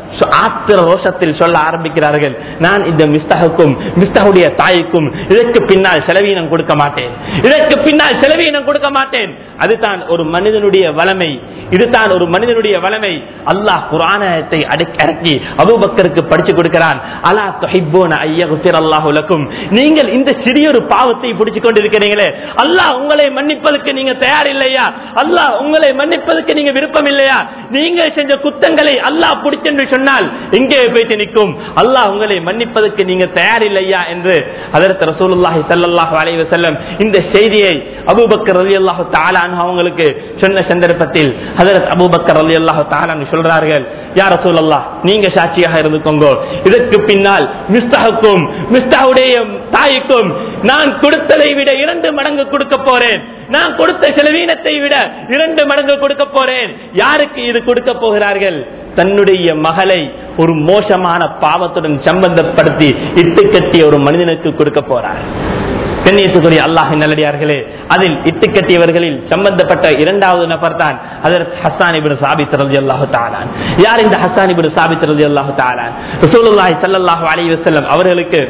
சு- ஆத்திர ரோஷத்தில் சொல்ல ஆரம்பிக்கிறார்கள் நான் இந்த மிஸ்தகுக்கும் மிஸ்தகுடைய தாய்க்கும் இதற்கு பின்னால் செலவீனம் கொடுக்க மாட்டேன் இதற்கு பின்னால் செலவீனம் கொடுக்க மாட்டேன் அதுதான் ஒரு மனிதனுடைய வளமை இதுதான் ஒரு மனிதனுடைய வளமை அல்லாஹ் குரானத்தை இறக்கி அபூபக்கருக்கு படிச்சு கொடுக்கிறான் அலா துஹிப்பூன ஐயகுஃபிர் அல்லாஹு லக்கும் நீங்கள் இந்த சிறியொரு பாவத்தை பிடிச்சு கொண்டிருக்கிறீங்களே அல்லாஹ் உங்களை மன்னிப்பதற்கு நீங்க தயார் இல்லையா அல்லாஹ் உங்களை மன்னிப்பதற்கு நீங்க விருப்பம் இல்லையா நீங்க செஞ்ச குத்தங்களை அல்லாஹ் பிடிச்சென்று சொன்னால் எங்கே போயிட்டு நிற்கும் அல்லாஹ் உங்களை மன்னிப்பதற்கு நீங்க தயார் இல்லையா என்று அதற்கு ரசூலுல்லாஹி ஸல்லல்லாஹு அலைஹி வஸல்லம் இந்த செய்தியை அபூபக்கர் ரலியல்லாஹு தஆலா அன்ஹு அவங்களுக்கு சொன்ன சந்தர்ப்பத்தில் ஹஜரத் அபூபக்கர் ரலியல்லாஹு தஆலா அன்ஹு சொல்றார்கள் யா ரசூலல்லாஹ் நீங்க சாட்சியாக இருந்துக்கோங்க இதற்கு பின்னால் மிஸ்தஹுக்கும் மிஸ்தஹுடைய தாய்க்கும் நான் கொடுத்ததை விட இரண்டு மடங்கு கொடுக்க போறேன் நான் கொடுத்த செலவீனத்தை விட இரண்டு மடங்கு கொடுக்க போறேன் யாருக்கு இது கொடுக்க போகிறார்கள் தன்னுடைய மகளை ஒரு மோசமான பாவத்துடன் சம்பந்தப்படுத்தி இட்டு கட்டிய ஒரு மனிதனுக்கு கொடுக்க போறார் கண்ணியத்துக்குரிய அல்லாஹ் நல்லடியார்களே அதில் இட்டு கட்டியவர்களில் சம்பந்தப்பட்ட இரண்டாவது நபர் தான் அதற்கு ஹசான் இபின் சாபித் ரலி அல்லாஹு தாலான் யார் இந்த ஹசான் இபின் சாபித் ரலி அல்லாஹு தாலான் ரசூலுல்லாஹி ஸல்லல்லாஹு அலைஹி வஸல்லம் அவர்களுக்கு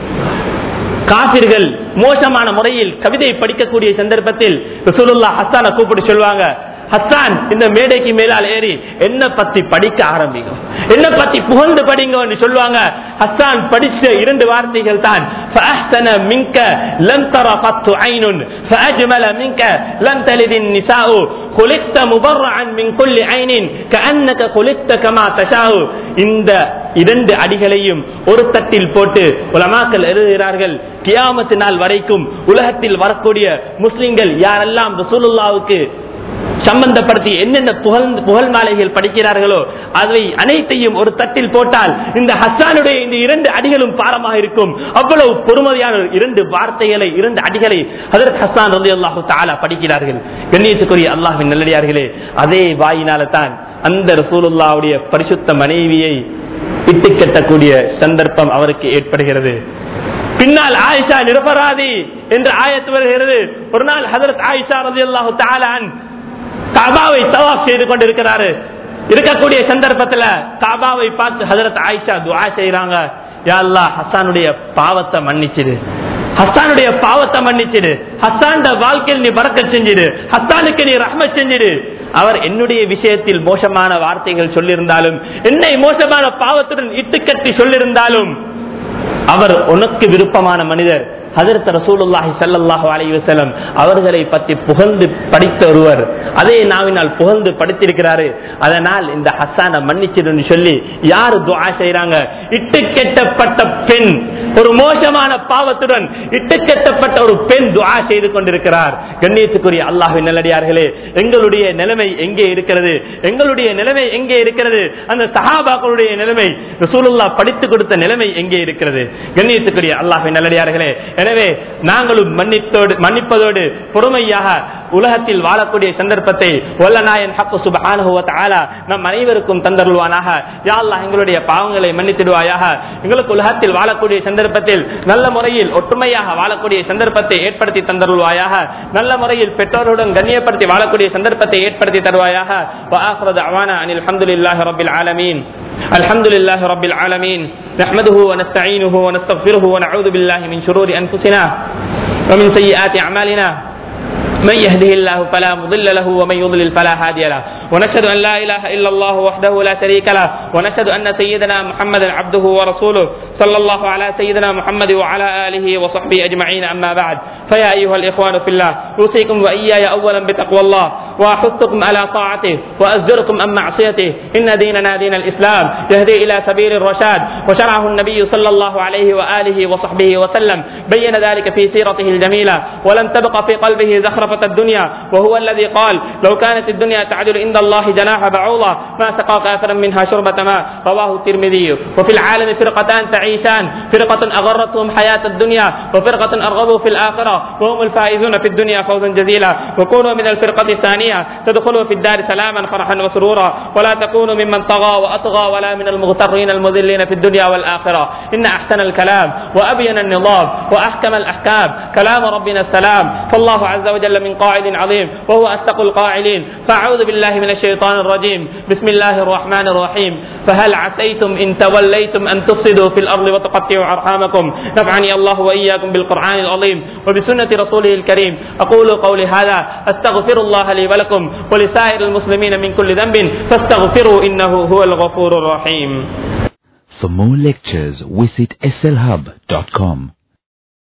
காபிர்கள் மோசமான முறையில் கவிதை படிக்கக்கூடிய சந்தர்ப்பத்தில் ரசூலுல்லா ஹஸ்தான கூப்பிட்டு சொல்லுவாங்க ஹஸ்தான் இந்த மேடைக்கு மேலால் ஏறி என்ன பத்தி படிக்க ஆரம்பிக்கும் என்ன பத்தி புகழ்ந்து படிங்கன்னு சொல்லுவாங்க ஹஸ்தான் படிச்ச இரண்டு வார்த்தைகள் தான் فأحسن منك لم تر قط عين فأجمل منك لم تلد النساء خلقت مبرعا من كل عين كأنك خلقت كما تشاء இந்த இரண்டு அடிகளையும் ஒரு தட்டில் போட்டு உலமாக்கள் எழுதுகிறார்கள் கியாமத்து நாள் வரைக்கும் உலகத்தில் வரக்கூடிய முஸ்லிம்கள் யாரெல்லாம் ரசூலுல்லாவுக்கு சம்பந்தப்படுத்தி என்னென்ன புகழ் புகழ் மாலைகள் படிக்கிறார்களோ அதை அனைத்தையும் ஒரு தட்டில் போட்டால் இந்த ஹஸ்ஸானுடைய இந்த இரண்டு அடிகளும் பாரமாக இருக்கும் அவ்வளவு பொறுமதியான இரண்டு வார்த்தைகளை இரண்டு அடிகளை ஹதரத் ஹஸ்ஸான் ரலி அல்லாஹு தாலா படிக்கிறார்கள் கண்ணியத்துக்குரிய அல்லாஹின் நல்லடியார்களே அதே வாயினால தான் அந்த ரசூலுல்லாவுடைய பரிசுத்த மனைவியை இட்டு கட்டக்கூடிய சந்தர்ப்பம் அவருக்கு ஏற்படுகிறது பின்னால் ஆயிஷா நிரபராதி என்று ஆயத்து வருகிறது ஒரு நாள் ஹதரத் ஆயிஷா ரதி அல்லாஹு தாலான் காபாவை தவாப் செய்து கொண்டிருக்கிறாரு இருக்கக்கூடிய சந்தர்ப்பத்துல காபாவை பார்த்து ஹதரத் ஆயிஷா துவா செய்யறாங்க யா அல்லாஹ் ஹசானுடைய பாவத்தை மன்னிச்சிடு ஹஸ்தானுடைய பாவத்தை மன்னிச்சிடு ஹஸ்தாண்ட வாழ்க்கையில் நீ பறக்க செஞ்சிடு ஹஸ்தானுக்கு நீ ரஹ்ம செஞ்சிடு அவர் என்னுடைய விஷயத்தில் மோசமான வார்த்தைகள் சொல்லியிருந்தாலும் என்னை மோசமான பாவத்துடன் இட்டுக்கட்டி சொல்லியிருந்தாலும் அவர் உனக்கு விருப்பமான மனிதர் ஹதரத் ரசூலுல்லாஹி ஸல்லல்லாஹு அலைஹி வஸல்லம் அவர்களை பற்றி புகழ்ந்து படித்த ஒருவர் அதே நாவினால் புகழ்ந்து படித்திருக்கிறாரு அதனால் இந்த ஹஸ்ஸான மன்னிச்சிடுன்னு சொல்லி யாரு துஆ செய்றாங்க இட்டு கெட்டப்பட்ட பெண் ஒரு மோசமான பாவத்துடன் இட்டு கெட்டப்பட்ட ஒரு பெண் துஆ செய்து கொண்டிருக்கிறார் கண்ணியத்துக்குரிய அல்லாஹ்வின் நல்லடியார்களே எங்களுடைய நிலைமை எங்கே இருக்கிறது எங்களுடைய நிலைமை எங்கே இருக்கிறது அந்த சஹாபாக்களுடைய நிலைமை ரசூலுல்லாஹ் படித்து கொடுத்த நிலைமை எங்கே இருக்கிறது கண்ணியத்துக்குரிய அல்லாஹ்வின் நல்லடியார்களே எனவே நாங்களும் மன்னித்தோடு மன்னிப்பதோடு பொறுமையாக உலகத்தில் வாழக்கூடிய சந்தர்ப்பத்தை வல்லநாயன் ஹக்கு சுபஹானஹு வ தஆலா நம் அனைவருக்கும் தந்தருள்வானாக யா அல்லாஹ் எங்களுடைய பாவங்களை மன்னித்திடுவாயாக எங்களுக்கு உலகத்தில் வாழக்கூடிய சந்தர்ப்பத்தில் நல்ல முறையில் ஒற்றுமையாக வாழக்கூடிய சந்தர்ப்பத்தை ஏற்படுத்தி தந்தருள்வாயாக நல்ல முறையில் பெற்றோருடன் கண்ணியப்படுத்தி வாழக்கூடிய சந்தர்ப்பத்தை ஏற்படுத்தி தருவாயாக وآخر دعوانا أن الحمد لله رب العالمين الحمد لله رب العالمين نحمده ونستعينه ونستغفره ونعوذ بالله من شرور أنفسنا ومن سيئات أعمالنا من يهده الله فلا مضل له ومن يضلل فلا هادي له ونشهد أن لا إله إلا الله وحده لا شريك له ونشهد أن سيدنا محمدا عبده ورسوله صلى الله على سيدنا محمد وعلى آله وصحبه أجمعين أما بعد فيا أيها الإخوان في الله أوصيكم وإياي أولا بتقوى الله وأحثكم على طاعته وأزجركم عن معصيته إن ديننا دين الإسلام يهدي إلى سبيل الرشاد وشرعه النبي صلى الله عليه وآله وصحبه وسلم بين ذلك في سيرته الجميلة ولم تبق في قلبه زخرفة الدنيا وهو الذي قال لو كانت الدنيا تعدل عند الله جناح بعوضة ما سقى كافرا منها شربة ماء رواه الترمذي وفي العالم فرقتان تعيشان فرقة أغرتهم حياة الدنيا وفرقة أرغبوا في الآخرة وهم الفائزون في الدنيا فوزا جزيلا وكونوا من الفرقة الثانية الثانية تدخلوا في الدار سلاما فرحا وسرورا ولا تكونوا ممن طغى وأطغى ولا من المغترين المذلين في الدنيا والآخرة إن أحسن الكلام وأبين النظام وأحكم الأحكام كلام ربنا السلام فالله عز وجل من قاعد عظيم وهو أصدق القائلين فأعوذ بالله من الشيطان الرجيم بسم الله الرحمن الرحيم فهل عسيتم إن توليتم أن تفسدوا في الأرض وتقطعوا أرحامكم نفعني الله وإياكم بالقرآن العظيم وبسنة رسوله الكريم أقول قولي هذا أستغفر الله لي ولكم ولسائر المسلمين من كل ذنب فاستغفروا إنه هو الغفور الرحيم For more lectures, visit slhub.com.